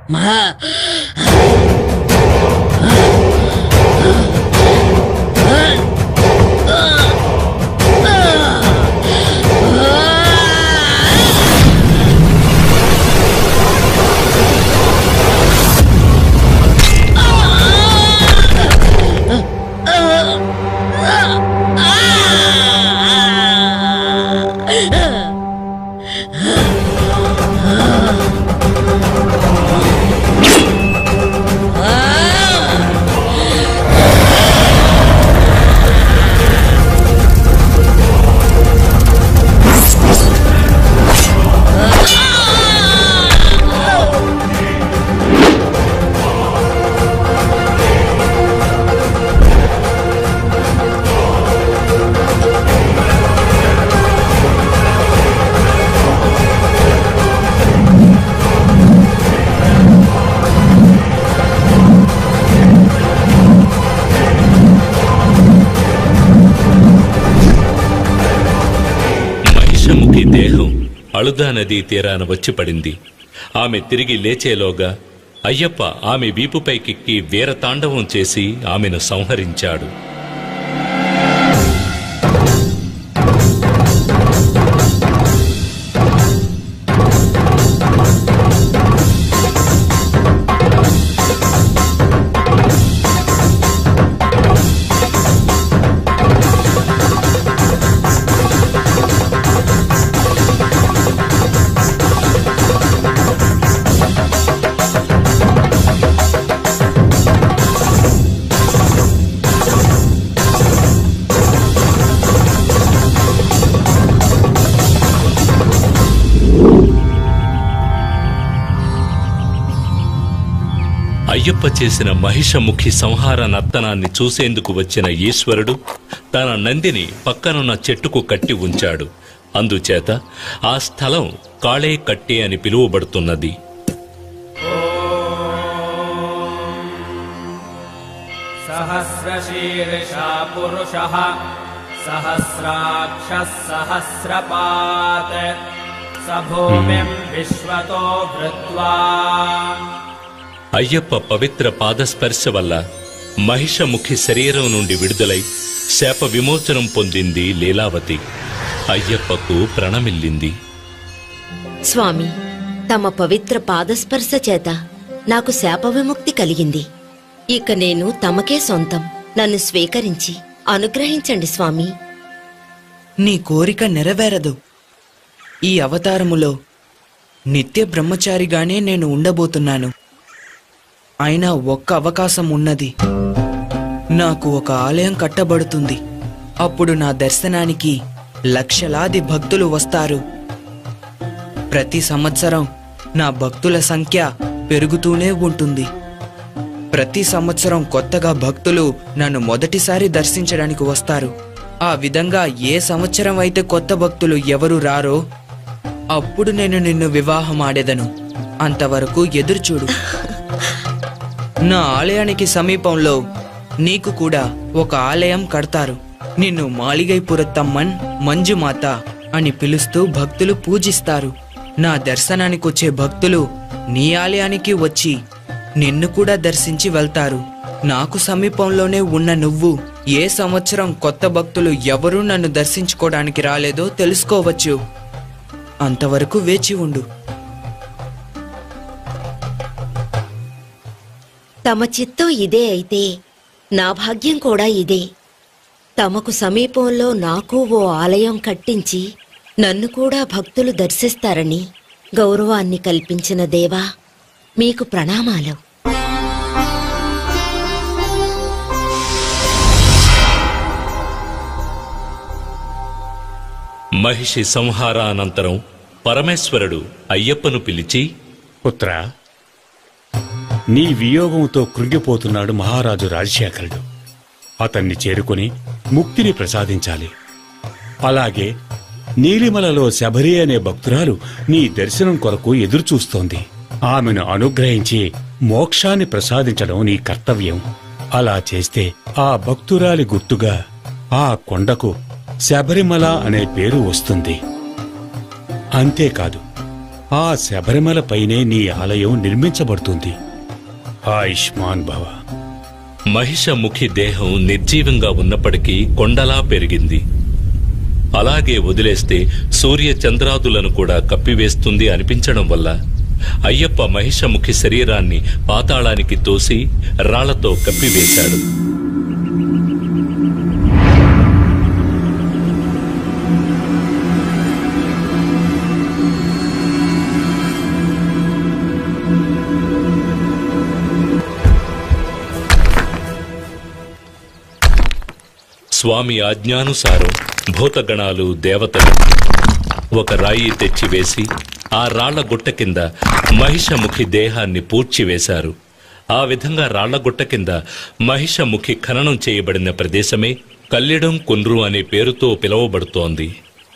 మహిషముఖి దేహం అళుదా నదీ తీరాన వచ్చి పడింది ఆమె తిరిగి లేచేలోగా అయ్యప్ప ఆమె వీపుపైకెక్కి వీరతాండవం చేసి ఆమెను సంహరించాడు అయ్యప్ప చేసిన మహిషముఖి సంహార నర్తనాన్ని చూసేందుకు వచ్చిన ఈశ్వరుడు తన నందిని పక్కనున్న చెట్టుకు కట్టి ఉంచాడు అందుచేత ఆ స్థలం కాళే కట్టే అని పిలువబడుతున్నది सहस्रशीर्षा पुरुषः सहस्राक्षः सहस्रपात् स भूमिम् विश्वतो भृत्वा అయ్యప్ప పవిత్ర పాదస్పర్శ వల్ల మహిషముఖి శరీరం నుండి విడుదలై శాప విమోచనం పొందింది లీలావతి అయ్యప్పకు ప్రణమిల్లింది స్వామి తమ పవిత్ర పాదస్పర్శ చేత నాకు శాప విముక్తి కలిగింది ఇక నేను తమకే సొంతం నన్ను స్వీకరించి అనుగ్రహించండి స్వామి నీ కోరిక నెరవేరదు ఈ అవతారములో నిత్య బ్రహ్మచారిగానే నేను ఉండబోతున్నాను అయినా ఒక్క అవకాశం ఉన్నది నాకు ఒక ఆలయం కట్టబడుతుంది అప్పుడు నా దర్శనానికి లక్షలాది భక్తులు వస్తారు ప్రతి సంవత్సరం నా భక్తుల సంఖ్య పెరుగుతూనే ఉంటుంది ప్రతి సంవత్సరం కొత్తగా భక్తులు నన్ను మొదటిసారి దర్శించడానికి వస్తారు ఆ విధంగా ఏ సంవత్సరం అయితే కొత్త భక్తులు ఎవరు రారో అప్పుడు నేను నిన్ను వివాహం ఆడేదను అంతవరకు ఎదురుచూడు నా ఆలయానికి సమీపంలో నీకు కూడా ఒక ఆలయం కడతారు నిన్ను మాలిగైపురత్తమ్మన్ మంజుమాత అని పిలుస్తూ భక్తులు పూజిస్తారు నా దర్శనానికొచ్చే భక్తులు నీ ఆలయానికి వచ్చి నిన్ను కూడా దర్శించి వెళ్తారు నాకు సమీపంలోనే ఉన్న నువ్వు ఏ సంవత్సరం కొత్త భక్తులు ఎవరూ నన్ను దర్శించుకోవడానికి రాలేదో తెలుసుకోవచ్చు అంతవరకు వేచి ఉండు తమ చిత్తం ఇదే అయితే నా భాగ్యం కూడా ఇదే తమకు సమీపంలో నాకు ఓ ఆలయం కట్టించి నన్ను కూడా భక్తులు దర్శిస్తారని గౌరవాన్ని కల్పించిన దేవా మీకు ప్రణామాలు మహిషి సంహారానంతరం పరమేశ్వరుడు అయ్యప్పను పిలిచి పుత్ర నీ వియోగంతో కృంగిపోతున్నాడు మహారాజు రాజశేఖరుడు అతన్ని చేరుకుని ముక్తిని ప్రసాదించాలి అలాగే నీలిమలలో శబరి అనే భక్తురాలు నీ దర్శనం కొరకు ఎదురుచూస్తోంది ఆమెను అనుగ్రహించి మోక్షాన్ని ప్రసాదించడం నీ కర్తవ్యం అలా చేస్తే ఆ భక్తురాలి గుర్తుగా ఆ కొండకు శబరిమల అనే పేరు వస్తుంది అంతేకాదు ఆ శబరిమల పైనే నీ ఆలయం నిర్మించబడుతుంది ఆయుష్మాన్ భవ మహిషముఖి దేహం నిర్జీవంగా ఉన్నప్పటికీ కొండలా పెరిగింది అలాగే వదిలేస్తే సూర్య చంద్రాదులను కూడా కప్పివేస్తుంది అనిపించడం వల్ల అయ్యప్ప మహిషముఖి శరీరాన్ని పాతాళానికి తోసి రాళ్లతో కప్పివేశాడు స్వామి ఆజ్ఞానుసారం భూతగణాలు దేవతలు ఒక రాయి తెచ్చివేసి ఆ రాళ్ల గుట్ట కింద మహిషముఖి దేహాన్ని పూడ్చివేశారు ఆ విధంగా రాళ్ల గుట్ట కింద మహిషముఖి ఖననం చేయబడిన ప్రదేశమే కల్లిడం కుండ్రు అనే పేరుతో పిలువబడుతోంది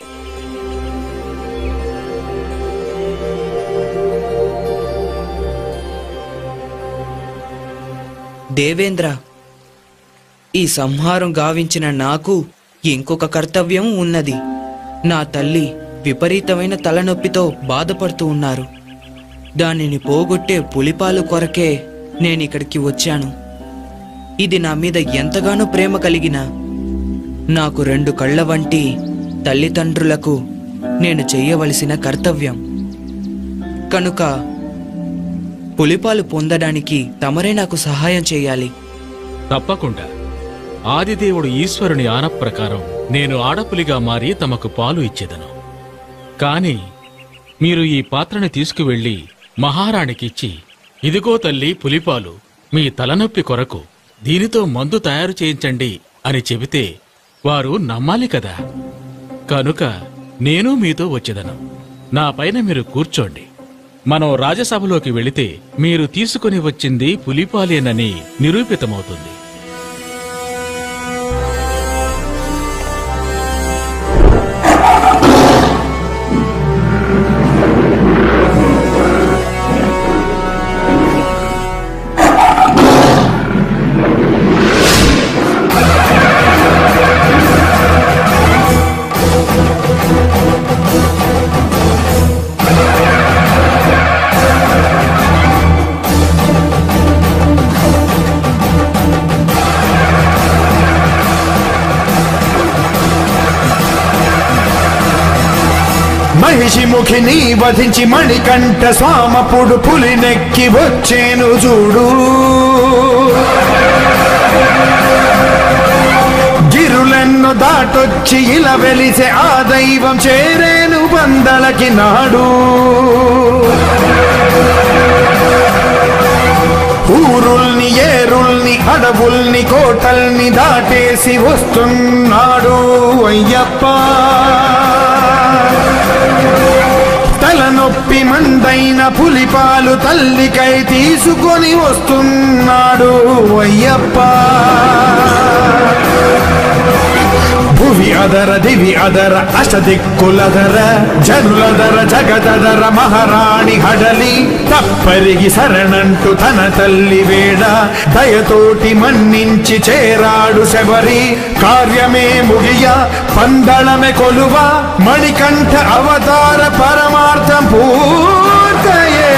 దేవేంద్ర ఈ సంహారం గావించిన నాకు ఇంకొక కర్తవ్యం ఉన్నది నా తల్లి విపరీతమైన తలనొప్పితో బాధపడుతూ ఉన్నారు దానిని పోగొట్టే పులిపాలు కొరకే నేనిక్కడికి వచ్చాను ఇది నా మీద ఎంతగానో ప్రేమ కలిగిన నాకు రెండు కళ్ళ వంటి తల్లిదండ్రులకు నేను చెయ్యవలసిన కర్తవ్యం కనుక పులిపాలు పొందడానికి తమరే నాకు సహాయం చేయాలి తప్పకుండా ఆదిదేవుడు ఈశ్వరుని ఆన ప్రకారం నేను ఆడపులిగా మారి తమకు పాలు ఇచ్చేదను కాని మీరు ఈ పాత్రని తీసుకువెళ్ళి మహారాణికిచ్చి ఇదిగో తల్లి పులిపాలు మీ తలనొప్పి కొరకు దీనితో మందు తయారు చేయించండి అని చెబితే వారు నమ్మాలి కదా కనుక నేను మీతో వచ్చేదను నా పైన మీరు కూర్చోండి మనం రాజసభలోకి వెళితే మీరు తీసుకుని వచ్చింది పులిపాలేనని నిరూపితమవుతుంది మహిషి ముఖిని వధించి మణికంఠ స్వామపుడు పులినెక్కి వచ్చేను చూడు గిరులెన్ను దాటొచ్చి ఇలా వెలిసే ఆ దైవం చేరేను బందలకి నాడు ఊరుల్ని ఏరుల్ని అడవుల్ని కోటల్ని దాటేసి వస్తున్నాడు అయ్యప్ప తలనొప్పి మందైన పులిపాలు తల్లికై తీసుకొని వస్తున్నాడు అయ్యప్ప భువి అదర దివి అదర అష్టదిక్కులదర జనులదర జగదదర మహారాణి హడలి తప్పరిగి శరణంటూ తన తల్లి వేడ దయతోటి మన్నించి చేరాడు శబరి కార్యమే ముగియ పందళమే కొలువ మణికంఠ అవతార పరమార్థం పూర్తయే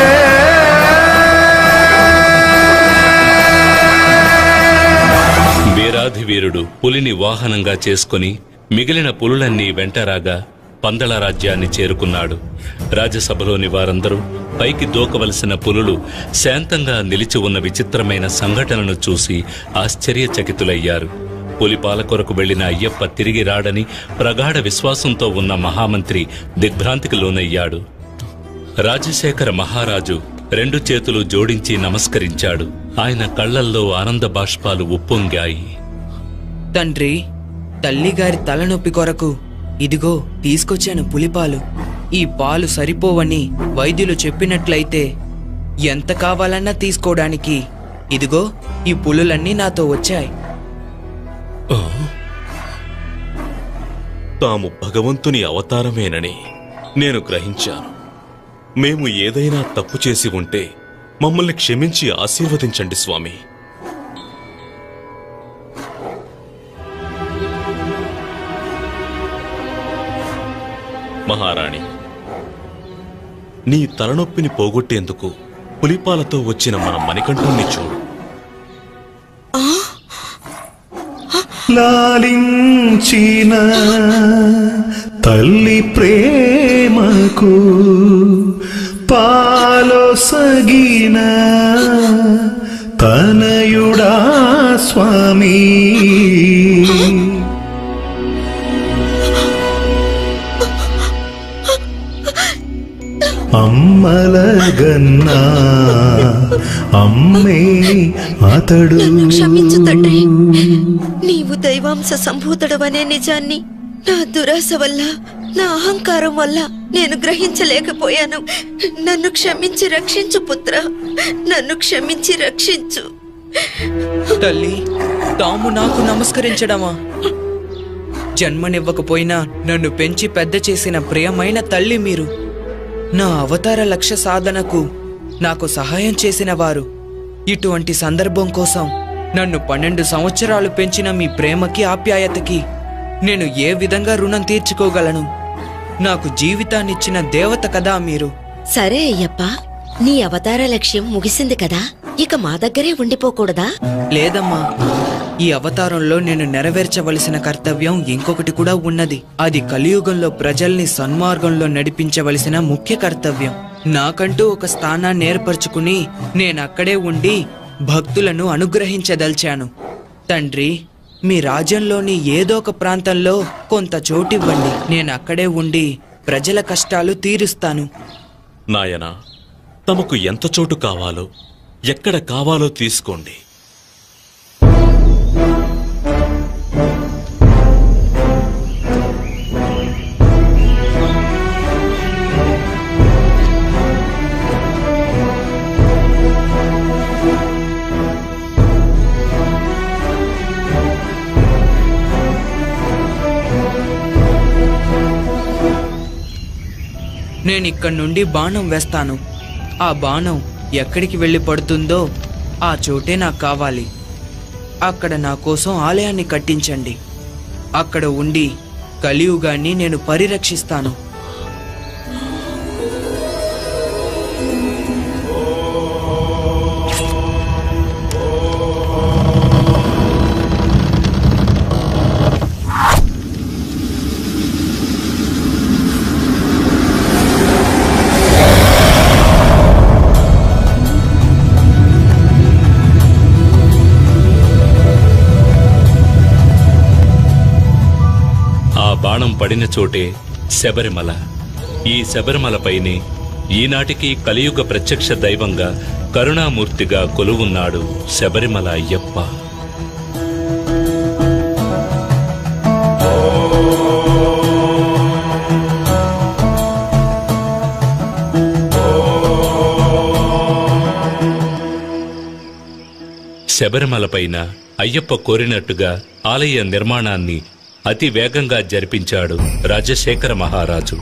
వీరాధివీరుడు పులిని వాహనంగా చేసుకుని మిగిలిన పులులన్నీ వెంటరాగా పందల రాజ్యాన్ని చేరుకున్నాడు రాజ్యసభలోని వారందరూ పైకి దూకవలసిన పులులు శాంతంగా నిలిచి ఉన్న విచిత్రమైన సంఘటనను చూసి ఆశ్చర్యచకితులయ్యారు పులిపాల కొరకు వెళ్లిన అయ్యప్ప తిరిగి రాడని ప్రగాఢ విశ్వాసంతో ఉన్న మహామంత్రి దిగ్భ్రాంతికి లోనయ్యాడు రాజశేఖర మహారాజు రెండు చేతులు జోడించి నమస్కరించాడు ఆయన కళ్ళల్లో ఆనంద బాష్పాలు ఉప్పొంగాయి తండ్రి తల్లిగారి తలనొప్పి కొరకు ఇదిగో తీసుకొచ్చాను పులిపాలు ఈ పాలు సరిపోవని వైద్యులు చెప్పినట్లయితే ఎంత కావాలన్నా తీసుకోవడానికి ఇదిగో ఈ పులులన్నీ నాతో వచ్చాయి తాము భగవంతుని అవతారమేనని నేను గ్రహించాను మేము ఏదైనా తప్పు చేసి ఉంటే మమ్మల్ని క్షమించి ఆశీర్వదించండి స్వామి మహారాణి నీ తలనొప్పిని పోగొట్టేందుకు పులిపాలతో వచ్చిన మన మణికంఠుణ్ణి చూడు లాలించిన తల్లి ప్రేమకు పాలొసగిన తనయుడా స్వామి అమ్మలగన్నా అమ్మే అతడు నన్ను క్షమించు తండ్రి నీవు దైవాంశ సంభూతుడవనే నిజాన్ని నా దురాశ వల్ల నా అహంకారం వల్ల నేను గ్రహించలేకపోయాను నన్ను క్షమించి రక్షించు పుత్ర నన్ను క్షమించి రక్షించు తల్లి తాము నాకు నమస్కరించడమా జన్మనివ్వకపోయినా నన్ను పెంచి పెద్ద చేసిన ప్రియమైన తల్లి మీరు నా అవతార లక్ష్య సాధనకు నాకు సహాయం చేసిన వారు ఇటువంటి సందర్భం కోసం నన్ను పన్నెండు సంవత్సరాలు పెంచిన మీ ప్రేమకి ఆప్యాయతకి నేను ఏ విధంగా రుణం తీర్చుకోగలను నాకు జీవితాన్నిచ్చిన దేవత కదా మీరు సరే అయ్యప్ప నీ అవతార లక్ష్యం ముగిసింది కదా ఇక మా దగ్గరే ఉండిపోకూడదా లేదమ్మా ఈ అవతారంలో నేను నెరవేర్చవలసిన కర్తవ్యం ఇంకొకటి కూడా ఉన్నది అది కలియుగంలో ప్రజల్ని సన్మార్గంలో నడిపించవలసిన ముఖ్య కర్తవ్యం నాకంటూ ఒక స్థానాన్ని ఏర్పరచుకుని నేనక్కడే ఉండి భక్తులను అనుగ్రహించదల్చాను తండ్రి మీ రాజ్యంలోని ఏదో ఒక ప్రాంతంలో కొంత చోటివ్వండి నేను అక్కడే ఉండి ప్రజల కష్టాలు తీరుస్తాను నాయనా తమకు ఎంత చోటు కావాలో ఎక్కడ కావాలో తీసుకోండి నేను ఇక్కడి నుండి బాణం వేస్తాను ఆ బాణం ఎక్కడికి వెళ్ళి పడుతుందో ఆ చోటే నాకు కావాలి అక్కడ నా కోసం ఆలయాన్ని కట్టించండి అక్కడ ఉండి కలియుగాన్ని నేను పరిరక్షిస్తాను ఆ బాణం పడిన చోటే శబరిమల ఈ శబరిమలపైనే ఈనాటికి కలియుగ ప్రత్యక్ష దైవంగా కరుణామూర్తిగా కొలువున్నాడు శబరిమల అయ్యప్ప శబరిమలపైన అయ్యప్ప కోరినట్టుగా ఆలయ నిర్మాణాన్ని అతి వేగంగా జరిపించాడు రాజశేఖర మహారాజు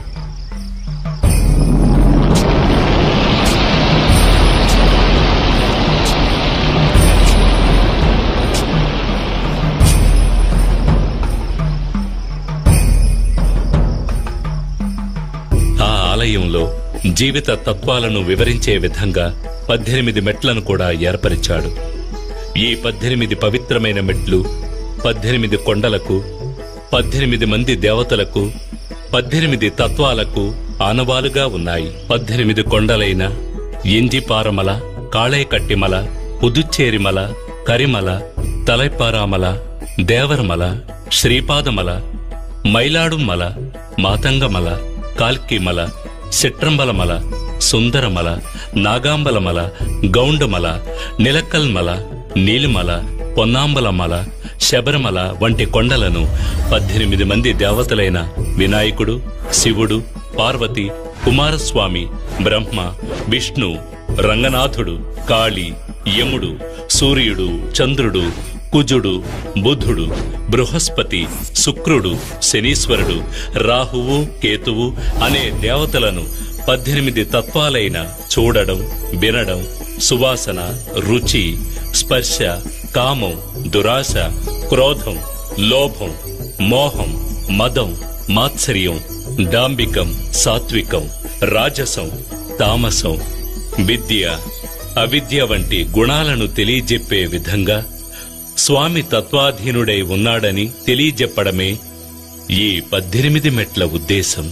ఆ ఆలయంలో జీవిత తత్వాలను వివరించే విధంగా పద్దెనిమిది మెట్లను కూడా ఏర్పరిచాడు ఈ పద్దెనిమిది పవిత్రమైన మెట్లు పద్దెనిమిది కొండలకు పద్దెనిమిది మంది దేవతలకు పద్దెనిమిది తత్వాలకు ఆనవాలుగా ఉన్నాయి పద్దెనిమిది కొండలైన ఎంజిపారమల కాళేకట్టిమల పుదుచ్చేరిమల కరిమల తలైపారామల దేవరమల శ్రీపాదమల మైలాడుమల మాతంగమల కాల్కిమల సిట్రంబలమల సుందరమల నాగాంబలమల గౌండమల నిలక్కల్మల నీలిమల పొన్నాంబలమల శబరిమల వంటి కొండలను పద్దెనిమిది మంది దేవతలైన వినాయకుడు శివుడు పార్వతి కుమారస్వామి బ్రహ్మ విష్ణు రంగనాథుడు కాళి యముడు సూర్యుడు చంద్రుడు కుజుడు బుధుడు బృహస్పతి శుక్రుడు శనీశ్వరుడు రాహువు కేతువు అనే దేవతలను పద్దెనిమిది తత్వాలైన చూడడం వినడం సువాసన రుచి స్పర్శ కామం దురాశ క్రోధం లోభం మోహం మదం మాత్సర్యం డాంబికం సాత్వికం రాజసం తామసం విద్య అవిద్య వంటి గుణాలను తెలియజెప్పే విధంగా స్వామి తత్వాధీనుడై ఉన్నాడని తెలియజెప్పడమే ఈ పద్దెనిమిది మెట్ల ఉద్దేశం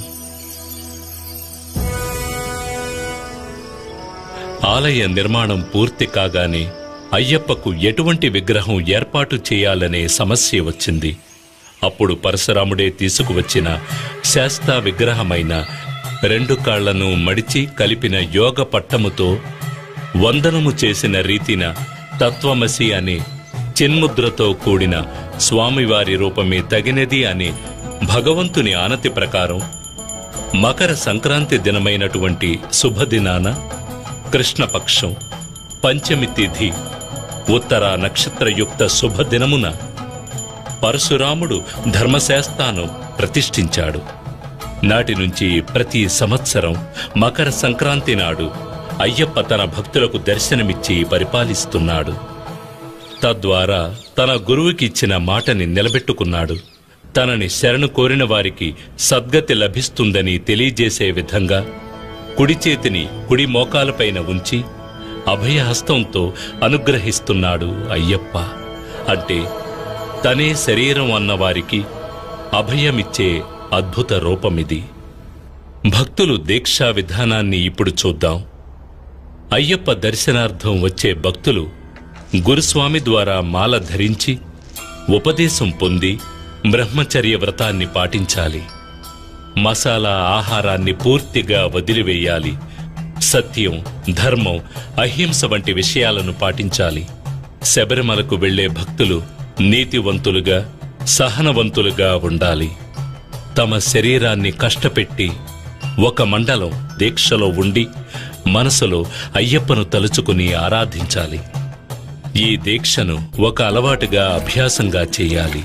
ఆలయ నిర్మాణం పూర్తి కాగానే అయ్యప్పకు ఎటువంటి విగ్రహం ఏర్పాటు చేయాలనే సమస్య వచ్చింది అప్పుడు పరశురాముడే తీసుకువచ్చిన శాస్తా విగ్రహమైన రెండు కాళ్లను మడిచి కలిపిన యోగ పట్టముతో వందనము చేసిన రీతిన తత్వమసి అనే చిన్ముద్రతో కూడిన స్వామివారి రూపమే తగినది అనే భగవంతుని ఆనతి ప్రకారం మకర సంక్రాంతి దినమైనటువంటి శుభదినాన కృష్ణపక్షం పంచమి తిథి ఉత్తర నక్షత్రయుక్త శుభదినమున పరశురాముడు ధర్మశాస్త్రాను ప్రతిష్ఠించాడు నాటి నుంచి ప్రతి సంవత్సరం మకర సంక్రాంతి నాడు అయ్యప్ప తన భక్తులకు దర్శనమిచ్చి పరిపాలిస్తున్నాడు తద్వారా తన గురువుకిచ్చిన మాటని నిలబెట్టుకున్నాడు తనని శరణు కోరిన వారికి సద్గతి లభిస్తుందని తెలియజేసే విధంగా కుడి చేతిని కుడి మోకాలపైన ఉంచి అభయహస్తంతో అనుగ్రహిస్తున్నాడు అయ్యప్ప అంటే తనే శరీరం అన్నవారికి అభయమిచ్చే అద్భుత రూపమిది భక్తులు దీక్షా విధానాన్ని ఇప్పుడు చూద్దాం అయ్యప్ప దర్శనార్థం వచ్చే భక్తులు గురుస్వామి ద్వారా మాల ధరించి ఉపదేశం పొంది బ్రహ్మచర్య వ్రతాన్ని పాటించాలి మసాలా ఆహారాన్ని పూర్తిగా వదిలివేయాలి సత్యం ధర్మం అహింస వంటి విషయాలను పాటించాలి శబరిమలకు వెళ్లే భక్తులు నీతివంతులుగా సహనవంతులుగా ఉండాలి తమ శరీరాన్ని కష్టపెట్టి ఒక మండలం దీక్షలో ఉండి మనసులో అయ్యప్పను తలుచుకుని ఆరాధించాలి ఈ దీక్షను ఒక అలవాటుగా అభ్యాసంగా చేయాలి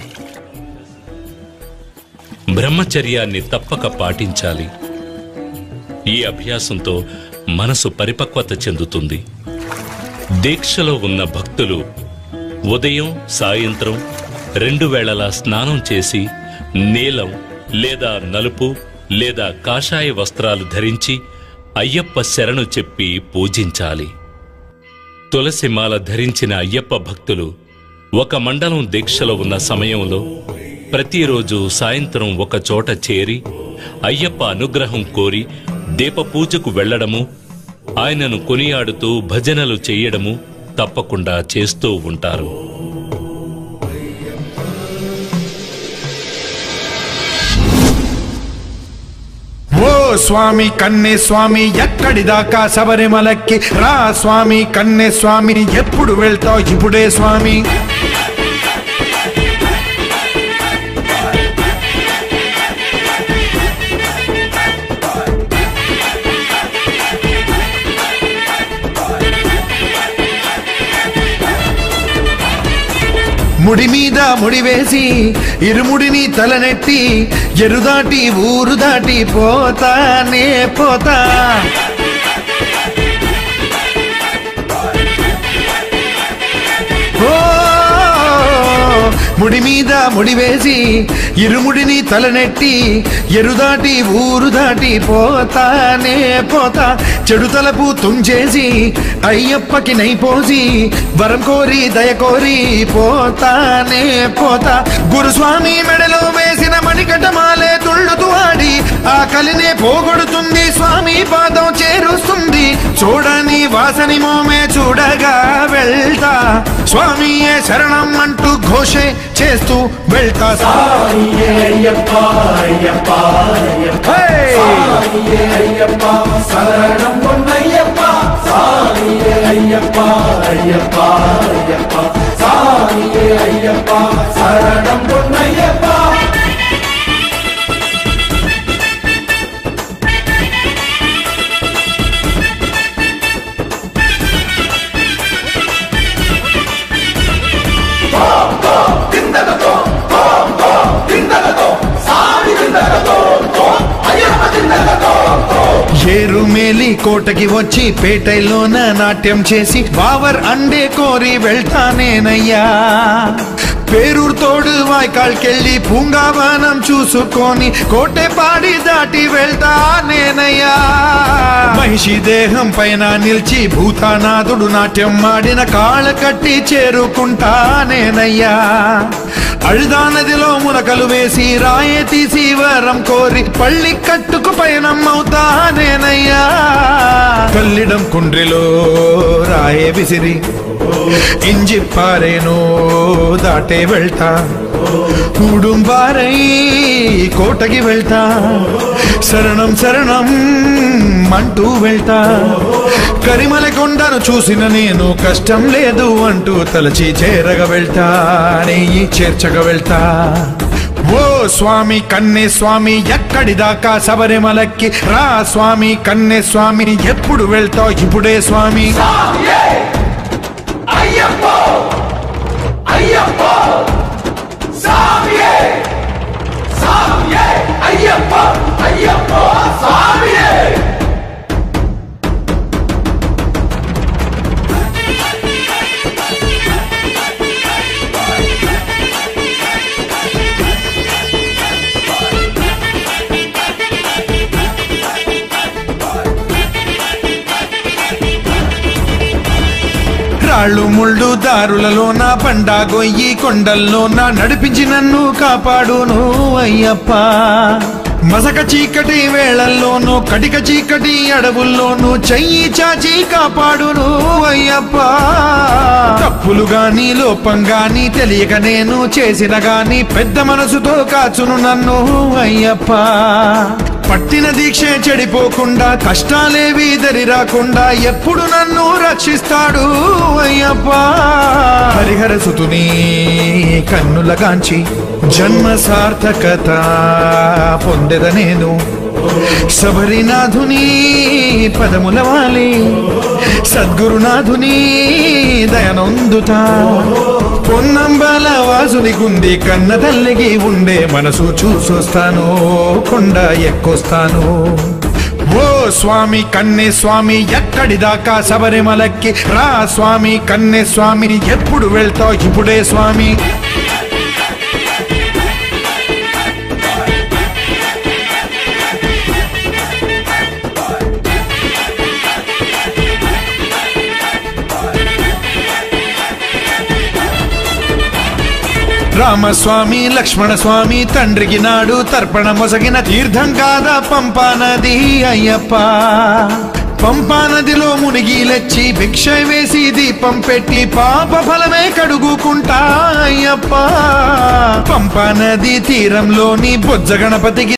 బ్రహ్మచర్యాన్ని తప్పక పాటించాలి ఈ అభ్యాసంతో మనసు పరిపక్వత చెందుతుంది దీక్షలో ఉన్న భక్తులు ఉదయం సాయంత్రం రెండు వేళలా స్నానం చేసి నీలం లేదా నలుపు లేదా కాషాయ వస్త్రాలు ధరించి అయ్యప్ప శరణు చెప్పి పూజించాలి తులసిమాల ధరించిన అయ్యప్ప భక్తులు ఒక మండలం దీక్షలో ఉన్న సమయంలో ప్రతిరోజు సాయంత్రం ఒక చోట చేరి అయ్యప్ప అనుగ్రహం కోరి దీపపూజకు వెళ్లడము ఆయనను కొనియాడుతూ భజనలు చెయ్యడము తప్పకుండా చేస్తూ ఉంటారు ఓ స్వామి కన్నె స్వామి ఎక్కడి దాకా శబరిమలకి రా స్వామి కన్నె స్వామి ఎప్పుడు వెళ్తావు ఇప్పుడే స్వామి ముడి మీద ముడి వేసి ఇరుముడిని తలనెట్టి ఎరుదాటి ఊరు దాటి పోతానే పోతా ఓ ముడి మీద ముడి వేసి ఇరుముడిని తలనెట్టి ఎరుదాటి ఊరు దాటి పోతానే పోతా చెడు తలపు తుంచేసి అయ్యప్పకి నైపోసి వరం కోరి దయ కోరి పోతానే పోతా గురుస్వామి మెడలో వేసిన మణికటమాలే తుళ్ళుతూ ఆడి ఆ కలినే పోగొడుతుంది స్వామి పాదం చేరుస్తుంది చూడని వాసని మోమే చూడగా వెళ్తా స్వామియే శరణం అంటూ ఘోషే చేస్తూ వెళ్తా శరణం పొన్నయ్యప్ప సామియే అయ్యప్ప అయ్యప్ప అయ్యప్ప సామియే అయ్యప్ప శరణం పొన్నయ్యప్ప ఏరుమేలి కోటకి వచ్చి పేటైలోన నాట్యం చేసి బావర్ అండే కోరి వెళ్తానేనయ్యా పేరూరు తోడు వాய்కాల్కెళ్ళి పూంగావనం చూసుకొని కోటెపాడి దాటి వెళ్తా నేనయ్యా మహిషి దేహం పైన నిలిచి భూతానాథుడు నాట్యం ఆడిన కాళ్ళ కట్టి చేరుకుంటా నేనయ్యా అழுదా నదిలో మునకలు వేసి రాయే తీసి వరం కోరి పళ్ళి కట్టుకు పయనమవుతా నేనయ్యా కల్లిడం కుండ్రిలో రాయే విసిరి ఇంజి పారేను దాటే వెళ్తా కుడుంబారై కోటకి వెళ్తా శరణం శరణం అంటూ వెళ్తా కరిమల కొండను చూసిన నేను కష్టం లేదు అంటూ తలచి చేరగ వెళ్తా నెయ్యి చేర్చగ వెళ్తా ఓ స్వామి కన్నే స్వామి ఎక్కడి దాకా శబరిమలకి రా స్వామి కన్నే స్వామి ఎప్పుడు వెళ్తావు ఇప్పుడే స్వామి అయ్యప్పో అయ్యప్పో సామియే సామియే అయ్యప్ప అయ్యప్పో సామియే రాళ్ళు ముళ్ళు దారులలోన బండా గొయ్యి కొండల్లోన నడిపించి నన్ను కాపాడును అయ్యప్ప మసక చీకటి వేళల్లోనూ కటిక చీకటి అడవుల్లోనూ చెయ్యి చాచి కాపాడును అయ్యప్ప తప్పులు గాని లోపం గాని తెలియక నేను చేసిన గాని పెద్ద మనసుతో కాచును నన్ను అయ్యప్ప పట్టిన దీక్ష చెడిపోకుండా కష్టాలేవి దరి రాకుండా ఎప్పుడు నన్ను రక్షిస్తాడు అయ్యప్ప హరిహర సుతుని కన్నులగాంచి జన్మ సార్థకత పొందెద నేను శబరినాథుని పదముల వాలి సద్గురునాథుని దయనొందుతా పొన్నంబల వాసుని గుంది కన్న తల్లికి ఉండే మనసు చూసొస్తాను కొండ ఎక్కొస్తాను ఓ స్వామి కన్నే స్వామి ఎక్కడి దాకా శబరిమలకి రా స్వామి కన్నే స్వామి ఎప్పుడు వెళ్తావు ఇప్పుడే స్వామి రామస్వామి లక్ష్మణ స్వామి తండ్రికి నాడు తర్పణ మొసగిన తీర్థం కాదా పంపా నది అయ్యప్ప పంపా నదిలో మునిగి లెచ్చి భిక్ష వేసి దీపం పెట్టి పాప ఫలమే కడుగుకుంటా అయ్యప్ప పంపా నది తీరంలోని బొజ్జ గణపతికి